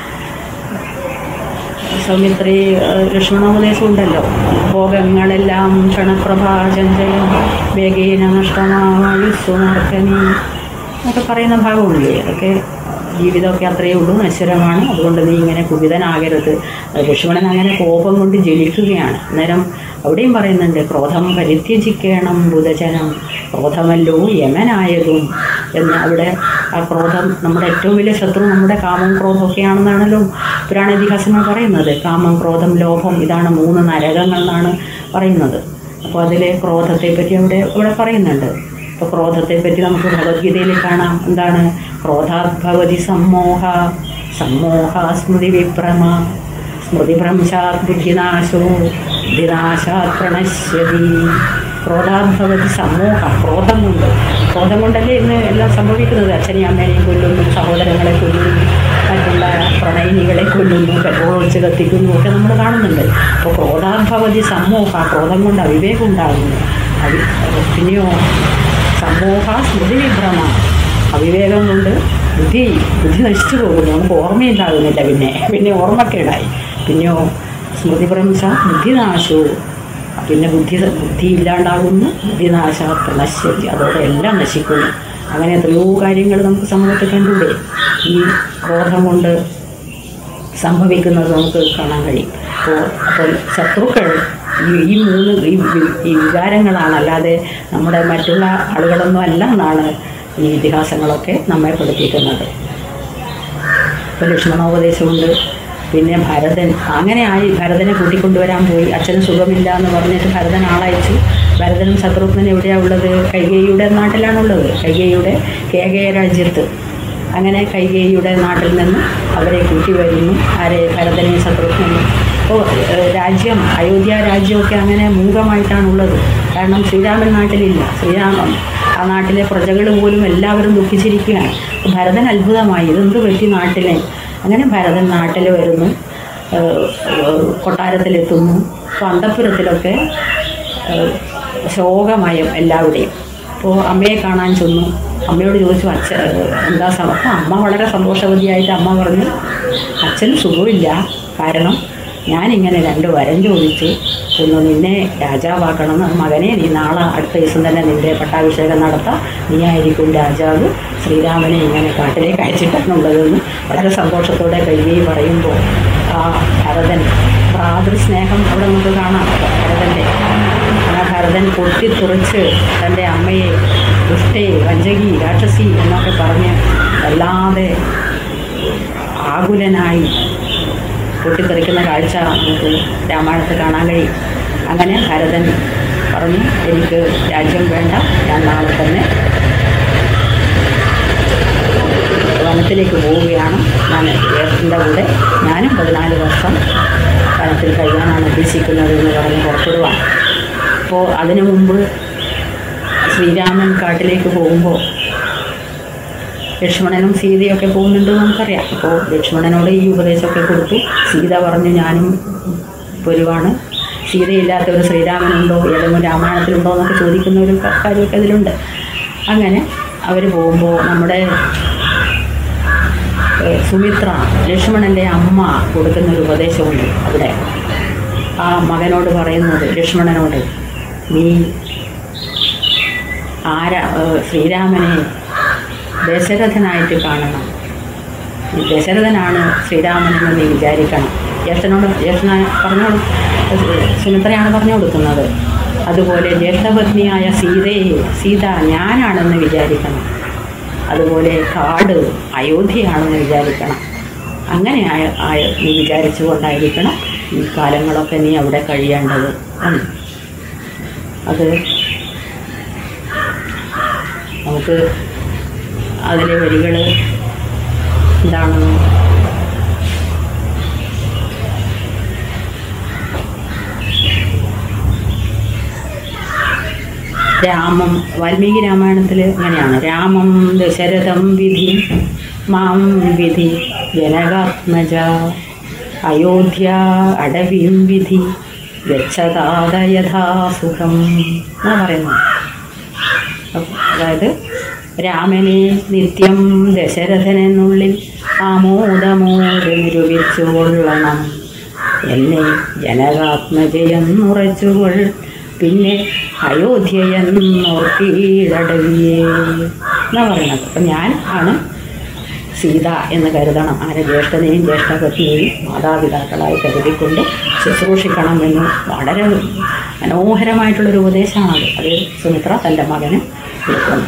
സൗമിത്രി ആ, ലക്ഷ്മണോപദേശം ഉണ്ടല്ലോ ഭോഗങ്ങളെല്ലാം ക്ഷണപ്രഭാചഞ്ചയം വേഗേന നഷ്ടമായുസ്സുനർക്കനി എന്നൊക്കെ പറയുന്ന ഭാഗമില്ലേ അതൊക്കെ ജീവിതമൊക്കെ അത്രയേ ഉള്ളൂ നശ്വരമാണ് അതുകൊണ്ട് നീ ഇങ്ങനെ കുപിതനാകരുത് ലക്ഷ്മണൻ അങ്ങനെ കോപം കൊണ്ട് ജലിക്കുകയാണ് അന്നേരം അവിടെയും പറയുന്നുണ്ട് ക്രോധം പരിത്യജിക്കണം ബുധജനം ക്രോധമല്ലോ യമനായതും എന്ന് അവിടെ ആ ക്രോധം നമ്മുടെ ഏറ്റവും വലിയ ശത്രു നമ്മുടെ കാമം ക്രോധമൊക്കെയാണെന്നാണല്ലോ പുരാണ ഇതിഹാസങ്ങൾ പറയുന്നത് കാമം ക്രോധം ലോഭം ഇതാണ് മൂന്ന് നരകങ്ങൾ എന്നാണ് പറയുന്നത് അപ്പോൾ അതിലെ ക്രോധത്തെ പറ്റി അവിടെ ഇവിടെ പറയുന്നുണ്ട് ഇപ്പോൾ ക്രോധത്തെ പറ്റി നമുക്ക് ഭഗവത്ഗീതയിൽ കാണാം എന്താണ് ക്രോധാത്ഭവതി സമ്മോഹ സമ്മോഹ സ്മൃതി വിഭ്രമ സ്മൃതിഭ്രംശാത് ബുദ്ധിനാശോ ബുദ്ധിനാശാത് പ്രണശ്യതി ക്രോധാത്ഭവതി സമൂഹ ക്രോധം കൊണ്ട് ക്രോധം കൊണ്ടല്ലേ ഇന്ന് എല്ലാം സംഭവിക്കുന്നത് അച്ഛനെയും അമ്മേനെയും കൊല്ലുന്നു സഹോദരങ്ങളെ കൊല്ലുന്നു മറ്റുള്ള പ്രണയിനികളെ കൊല്ലുന്നു പെട്രോൾ ഒഴിച്ച് കത്തിക്കുന്നു ഒക്കെ നമ്മൾ കാണുന്നുണ്ട് അപ്പോൾ ക്രോധാത്ഭവതി സമൂഹ ക്രോധം കൊണ്ട് അവിവേകം ഉണ്ടാകുന്നു അവി പിന്നെയോ സമൂഹ സ്മൃതി വിഭ്രമ അവിവേകം കൊണ്ട് ബുദ്ധി ബുദ്ധി നശിച്ചു പോകുന്നു നമുക്ക് ഓർമ്മയുണ്ടാകുന്നില്ല പിന്നെ പിന്നെ ഓർമ്മക്കേടായി പിന്നെയോ സ്മൃതിഭ്രംശ ബുദ്ധിനാശോ പിന്നെ ബുദ്ധി ബുദ്ധി ഇല്ലാണ്ടാകുന്നു ബുദ്ധിനാശ പ്രണശ്യതി അതോടെ എല്ലാം നശിക്കുന്നു അങ്ങനെ എത്രയോ കാര്യങ്ങൾ നമുക്ക് സമൂഹത്തിൽ കണ്ടൂടെ ഈ ക്രോധം കൊണ്ട് സംഭവിക്കുന്നത് നമുക്ക് കാണാൻ കഴിയും അപ്പോൾ അപ്പോൾ ശത്രുക്കൾ ഈ ഈ മൂന്ന് ഈ വി- ഈ വികാരങ്ങളാണ് അല്ലാതെ നമ്മുടെ മറ്റുള്ള ആളുകളൊന്നും അല്ല എന്നാണ് ഈ ഇതിഹാസങ്ങളൊക്കെ നമ്മെ പഠിപ്പിക്കുന്നത് ഇപ്പോൾ ലക്ഷ്മണോപദേശമുണ്ട് പിന്നെ ഭരതൻ അങ്ങനെ ആയി ഭരതനെ കൂട്ടിക്കൊണ്ടുവരാൻ പോയി അച്ഛന് സുഖമില്ല എന്ന് പറഞ്ഞിട്ട് ഭരതൻ ആളയച്ചു ഭരതനും ശത്രുഘ്നനും എവിടെയാണ് ഉള്ളത് കൈകേയിയുടെ നാട്ടിലാണുള്ളത് കൈകേയിയുടെ കേകയ രാജ്യത്ത് അങ്ങനെ കൈകേയിയുടെ നാട്ടിൽ നിന്ന് അവരെ കൂട്ടി വരുന്നു ആരെ ഭരതനെയും ശത്രുഘ്നനും അപ്പോൾ ഏഹ്, രാജ്യം അയോധ്യ രാജ്യമൊക്കെ അങ്ങനെ മൂകമായിട്ടാണുള്ളത് കാരണം ശ്രീരാമൻ നാട്ടിലില്ല ശ്രീരാമൻ ആ നാട്ടിലെ പ്രജകൾ പോലും എല്ലാവരും ദുഃഖിച്ചിരിക്കുകയാണ് അപ്പോൾ ഭരതൻ അത്ഭുതമായി ഇതെന്ത് പറ്റി നാട്ടിലെ അങ്ങനെ ഭരതൻ നാട്ടിൽ വരുന്നു ഏഹ്, ഏഹ്, കൊട്ടാരത്തിലെത്തുന്നു അപ്പോൾ അന്തഃപുരത്തിലൊക്കെ ഏഹ്, ശോകമയം എല്ലാവരുടെയും അപ്പോൾ അമ്മയെ കാണാൻ ചെന്നു അമ്മയോട് ചോദിച്ചു അച്ഛ എന്താ സമ അപ്പോൾ അമ്മ വളരെ സന്തോഷവതിയായിട്ട് അമ്മ പറഞ്ഞു അച്ഛന് സുഖമില്ല കാരണം ഞാനിങ്ങനെ രണ്ട് വരം ചോദിച്ചു ഒന്ന് നിന്നെ രാജാവാക്കണം മകനെ നീ നാളെ അടുത്ത ദിവസം തന്നെ നിന്റെ പട്ടാഭിഷേകം നടത്താം നീ ആയിരിക്കും രാജാവ് ശ്രീരാമനെ ഇങ്ങനെ കാട്ടിലേക്ക് അയച്ചിട്ടാണുള്ളതെന്ന് വളരെ സന്തോഷത്തോടെ കൈകി പറയുമ്പോൾ ആ ഭരതൻ ഭ്രാതൃസ്നേഹം അവിടെ നമുക്ക് കാണാം ഭരതൻ്റെ ആ ഭരതൻ പൊട്ടിത്തുറച്ച് തൻ്റെ അമ്മയെ ദുഷ്ടേ വഞ്ചകി രാക്ഷസി എന്നൊക്കെ പറഞ്ഞ് വല്ലാതെ ആകുലനായി പൊട്ടിത്തെറിക്കുന്ന കാഴ്ച നമുക്ക് രാമായണത്തിൽ കാണാൻ കഴിയും അങ്ങനെ ഭരതൻ പറഞ്ഞു എനിക്ക് രാജ്യം വേണ്ട ഞാൻ നാളെ തന്നെ വനത്തിലേക്ക് പോവുകയാണ് ഞാൻ ഏട്ടൻ്റെ കൂടെ ഞാനും പതിനാല് വർഷം വനത്തിൽ കഴിയാനാണ് ഉദ്ദേശിക്കുന്നത് എന്ന് പറഞ്ഞ് പുറപ്പെടുവാണ് അപ്പോൾ അതിനു മുമ്പ് ശ്രീരാമൻ കാട്ടിലേക്ക് പോകുമ്പോൾ ലക്ഷ്മണനും സീതയൊക്കെ പോകുന്നുണ്ട് നമുക്കറിയാം അപ്പോൾ ലക്ഷ്മണനോട് ഈ ഉപദേശമൊക്കെ കൊടുത്തു സീത പറഞ്ഞു ഞാനും വരുവാണ് സീതയില്ലാത്ത ഒരു ശ്രീരാമനുണ്ടോ ഏതെങ്കിലും രാമായണത്തിലുണ്ടോ എന്നൊക്കെ ചോദിക്കുന്ന ഒരു ക- കാര്യമൊക്കെ അതിലുണ്ട് അങ്ങനെ അവർ പോകുമ്പോൾ നമ്മുടെ ഏഹ്, സുമിത്ര ലക്ഷ്മണൻ്റെ അമ്മ കൊടുക്കുന്ന ഒരു ഉപദേശമുണ്ട് അവിടെ ആ മകനോട് പറയുന്നത് ലക്ഷ്മണനോട് നീ ആരാ ഏഹ്, ശ്രീരാമനെ ദശരഥനായിട്ട് കാണണം ഈ ദശരഥനാണ് ശ്രീരാമനെന്ന് നീ വിചാരിക്കണം ജ്യേഷ്ഠനോട് ജ്യേഷ്ഠന പറഞ്ഞു കൊടു- സുമിത്രയാണ് പറഞ്ഞു കൊടുക്കുന്നത് അതുപോലെ ജ്യേഷ്ഠപത്നിയായ സീതയെ സീത ഞാനാണെന്ന് വിചാരിക്കണം അതുപോലെ കാട് അയോധ്യയാണെന്ന് വിചാരിക്കണം അങ്ങനെ ആയ ആയ നീ വിചാരിച്ചുകൊണ്ടായിരിക്കണം ഈ കാലങ്ങളൊക്കെ നീ അവിടെ കഴിയേണ്ടത് എന്ന് അത് നമുക്ക് അതിലെ വരികൾ എന്താണ് രാമം വാൽമീകി രാമായണത്തിൽ ഇങ്ങനെയാണ് രാമം ദശരഥം വിധി മാം വിധി ജനകാത്മജ അയോധ്യ അടവിം വിധി ഗച്ഛതാത യഥാസുഖം എന്നാണ് പറയുന്നത് അപ്പ- അതായത് രാമനെ നിത്യം ദശരഥനെന്നുള്ളിൽ ആമോദമോട് നിരൂപിച്ചു കൊള്ളണം എന്നെ ജനകാത്മജയെന്നുറച്ചുകൊൾ പിന്നെ അയോധ്യയെന്നോർക്കീടവിയേ എന്നാ പറയണത് അപ്പം ഞാൻ ആണ് സീത എന്ന് കരുതണം ആരെ ജ്യേഷ്ഠനെയും ജ്യേഷ്ഠപത്നിയെയും മാതാപിതാക്കളായി കരുതിക്കൊണ്ട് ശുശ്രൂഷിക്കണമെന്ന് വളരെ മനോഹരമായിട്ടുള്ളൊരു ഉപദേശമാണത് അത് സുമിത്ര തൻ്റെ മകന് കൊടുക്കുന്നു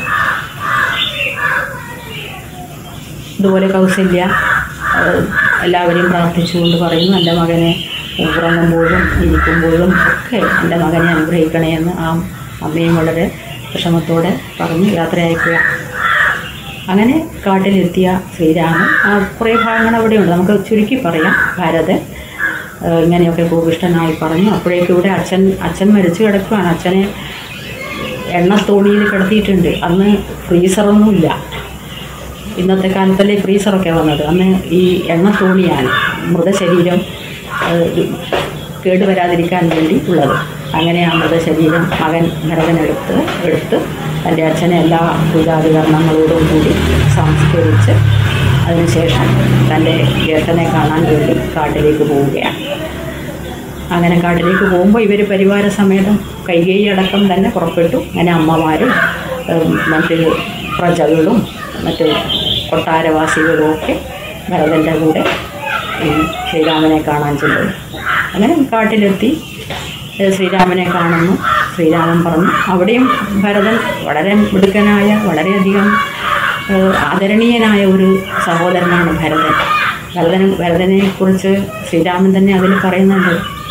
ഇതുപോലെ കൗസല്യ ഏഹ്, എല്ലാവരെയും പ്രാർത്ഥിച്ചുകൊണ്ട് പറയുന്നു എൻ്റെ മകനെ ഉറങ്ങുമ്പോഴും ഇരിക്കുമ്പോഴും ഒക്കെ എൻ്റെ മകനെ അനുഗ്രഹിക്കണേ എന്ന് ആ അമ്മയും വളരെ വിഷമത്തോടെ പറഞ്ഞ് യാത്ര അയക്കുക അങ്ങനെ കാട്ടിലെത്തിയ ശ്രീരാമൻ ആ കുറേ ഭാഗങ്ങൾ അവിടെയുണ്ട് നമുക്ക് ചുരുക്കി പറയാം ഭാരതൻ ഏഹ്, ഇങ്ങനെയൊക്കെ ഭൂവിഷ്ടനായി പറഞ്ഞു അപ്പോഴേക്കും ഇവിടെ അച്ഛൻ അച്ഛൻ മരിച്ചു കിടക്കുകയാണ് അച്ഛനെ എണ്ണത്തോണിയിൽ കിടത്തിയിട്ടുണ്ട് അന്ന് ഫ്രീസറൊന്നുമില്ല ഇന്നത്തെ കാലത്തല്ലേ ഫ്രീസറൊക്കെ വന്നത് അന്ന് ഈ എണ്ണത്തോണിയാണ് മൃതശരീരം ഏഹ്, കേടുവരാതിരിക്കാൻ വേണ്ടി ഉള്ളത് അങ്ങനെ ആ മൃതശരീരം മകൻ ഭരതനെടുത്ത് എടുത്ത് തൻ്റെ അച്ഛനെ എല്ലാ പൂജാതികരണങ്ങളോടും കൂടി സംസ്കരിച്ച് അതിനുശേഷം തൻ്റെ ജ്യേഷ്ഠനെ കാണാൻ വേണ്ടി കാട്ടിലേക്ക് പോവുകയാണ് അങ്ങനെ കാട്ടിലേക്ക് പോകുമ്പോൾ ഇവർ പരിവാര സമേതം കൈകേയി അടക്കം തന്നെ പുറപ്പെട്ടു അങ്ങനെ അമ്മമാരും ഉം, മറ്റ് പ്രജകളും മറ്റ് കൊട്ടാരവാസികളും ഒക്കെ ഭരതൻ്റെ കൂടെ ഈ ശ്രീരാമനെ കാണാൻ ചെല്ലുന്നു അങ്ങനെ കാട്ടിലെത്തി ഏഹ്, ശ്രീരാമനെ കാണുന്നു ശ്രീരാമൻ പറഞ്ഞു അവിടെയും ഭരതൻ വളരെ മിടുക്കനായ വളരെയധികം ഏഹ്, ആദരണീയനായ ഒരു സഹോദരനാണ് ഭരതൻ ഭരതൻ ഭരതനെ കുറിച്ച് ശ്രീരാമൻ തന്നെ അതിൽ പറയുന്നുണ്ട്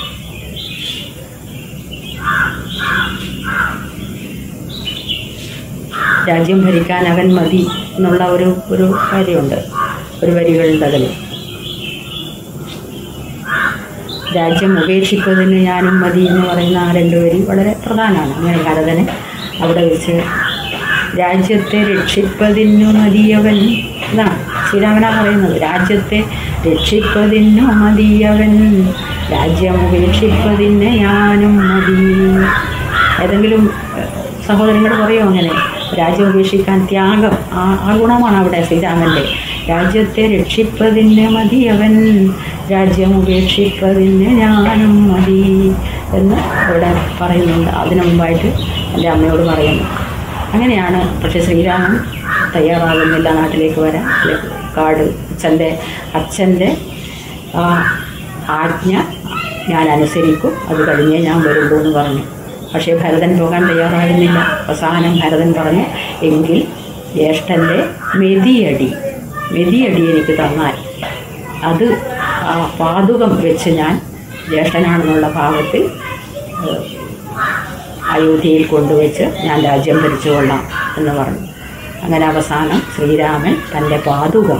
രാജ്യം ഭരിക്കാൻ അവൻ മതി എന്നുള്ള ഒരു ഒരു കാര്യമുണ്ട് ഒരു വരികളുണ്ട് അതിൽ രാജ്യം ഉപേക്ഷിക്കുന്നതിന് ഞാനും മതി എന്ന് പറയുന്ന ആ രണ്ട് വരി വളരെ പ്രധാനമാണ് അങ്ങനെ ഭരതനെ അവിടെ വെച്ച് രാജ്യത്തെ രക്ഷിപ്പതിനു മതിയവൻ എന്നാണ് ശ്രീരാമനാ പറയുന്നത് രാജ്യത്തെ രക്ഷിപ്പതിനു മതിയവൻ രാജ്യം ഉപേക്ഷിപ്പതിന് ഞാനും മതി ഏതെങ്കിലും സഹോദരങ്ങൾ പറയോ അങ്ങനെ രാജ്യം ഉപേക്ഷിക്കാൻ ത്യാഗം ആ ആ ഗുണമാണ് അവിടെ ശ്രീരാമൻ്റെ രാജ്യത്തെ രക്ഷിപ്പതിന് മതിയവൻ രാജ്യം ഉപേക്ഷിപ്പതിന് ഞാനും മതി എന്ന് ഇവിടെ പറയുന്നുണ്ട് അതിനു മുമ്പായിട്ട് എൻ്റെ അമ്മയോട് പറയുന്നു അങ്ങനെയാണ് പക്ഷേ ശ്രീരാമൻ തയ്യാറാകുന്നില്ല നാട്ടിലേക്ക് വരാൻ അല്ലെ കാട് അച്ഛൻ്റെ അച്ഛൻ്റെ ആ ആജ്ഞ ഞാൻ അനുസരിക്കും അത് കഴിഞ്ഞേ ഞാൻ വരുള്ളൂ എന്ന് പറഞ്ഞു പക്ഷേ ഭരതൻ പോകാൻ തയ്യാറായിരുന്നില്ല അവസാനം ഭരതൻ പറഞ്ഞു എങ്കിൽ ജ്യേഷ്ഠൻ്റെ മെതിയടി മെതിയടി എനിക്ക് തന്നാൽ അത് ആ പാതുകം വെച്ച് ഞാൻ ജ്യേഷ്ഠനാണെന്നുള്ള ഭാവത്തിൽ ഏഹ്, അയോധ്യയിൽ കൊണ്ടുവച്ച് ഞാൻ രാജ്യം ഭരിച്ചുകൊള്ളാം എന്ന് പറഞ്ഞു അങ്ങനെ അവസാനം ശ്രീരാമൻ തൻ്റെ പാതുകം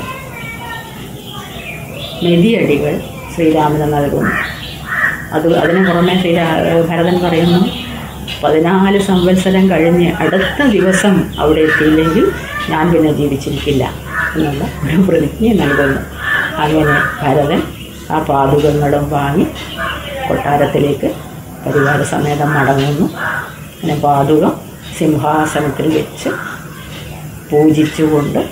മെതിയടികൾ ശ്രീരാമന് നൽകുന്നു അത് അതിന് പുറമെ ശ്രീരാ ഭരതൻ പറയുന്നു പതിനാല് സംവത്സരം കഴിഞ്ഞ് അടുത്ത ദിവസം അവിടെ എത്തിയില്ലെങ്കിൽ ഞാൻ പിന്നെ ജീവിച്ചിരിക്കില്ല എന്നുള്ള ഒരു പ്രതിജ്ഞ നൽകുന്നു അങ്ങനെ ഭരതൻ ആ പാതുകങ്ങളും വാങ്ങി കൊട്ടാരത്തിലേക്ക് പരിവാര സമേതം മടങ്ങുന്നു അങ്ങനെ പാതുകം സിംഹാസനത്തിൽ വെച്ച് പൂജിച്ചുകൊണ്ട്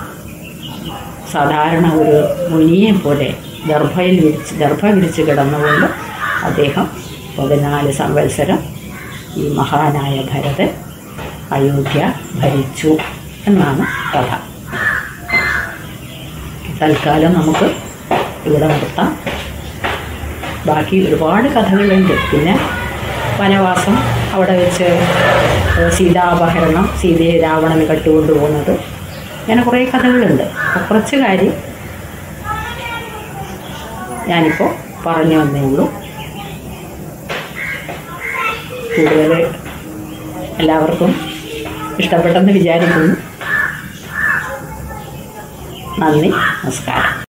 സാധാരണ ഒരു മുനിയെ പോലെ ദർഭയിൽ വിരിച്ച് ദർഭ വിരിച്ച് കിടന്നുകൊണ്ട് അദ്ദേഹം പതിനാല് സംവത്സരം ഈ മഹാനായ ഭരതൻ അയോധ്യ ഭരിച്ചു എന്നാണ് കഥ തൽക്കാലം നമുക്ക് ഇവിടെ നിർത്താം ബാക്കി ഒരുപാട് കഥകളുണ്ട് പിന്നെ വനവാസം അവിടെ വെച്ച് സീതാപഹരണം സീതയെ രാവണന് കട്ടുകൊണ്ടുപോകുന്നത് അങ്ങനെ കുറേ കഥകളുണ്ട് അപ്പോൾ കുറച്ച് കാര്യം ഞാനിപ്പോൾ പറഞ്ഞു വന്നേ ഉള്ളൂ കൂടുതൽ എല്ലാവർക്കും ഇഷ്ടപ്പെട്ടെന്ന് വിചാരിക്കുന്നു നന്ദി നമസ്കാരം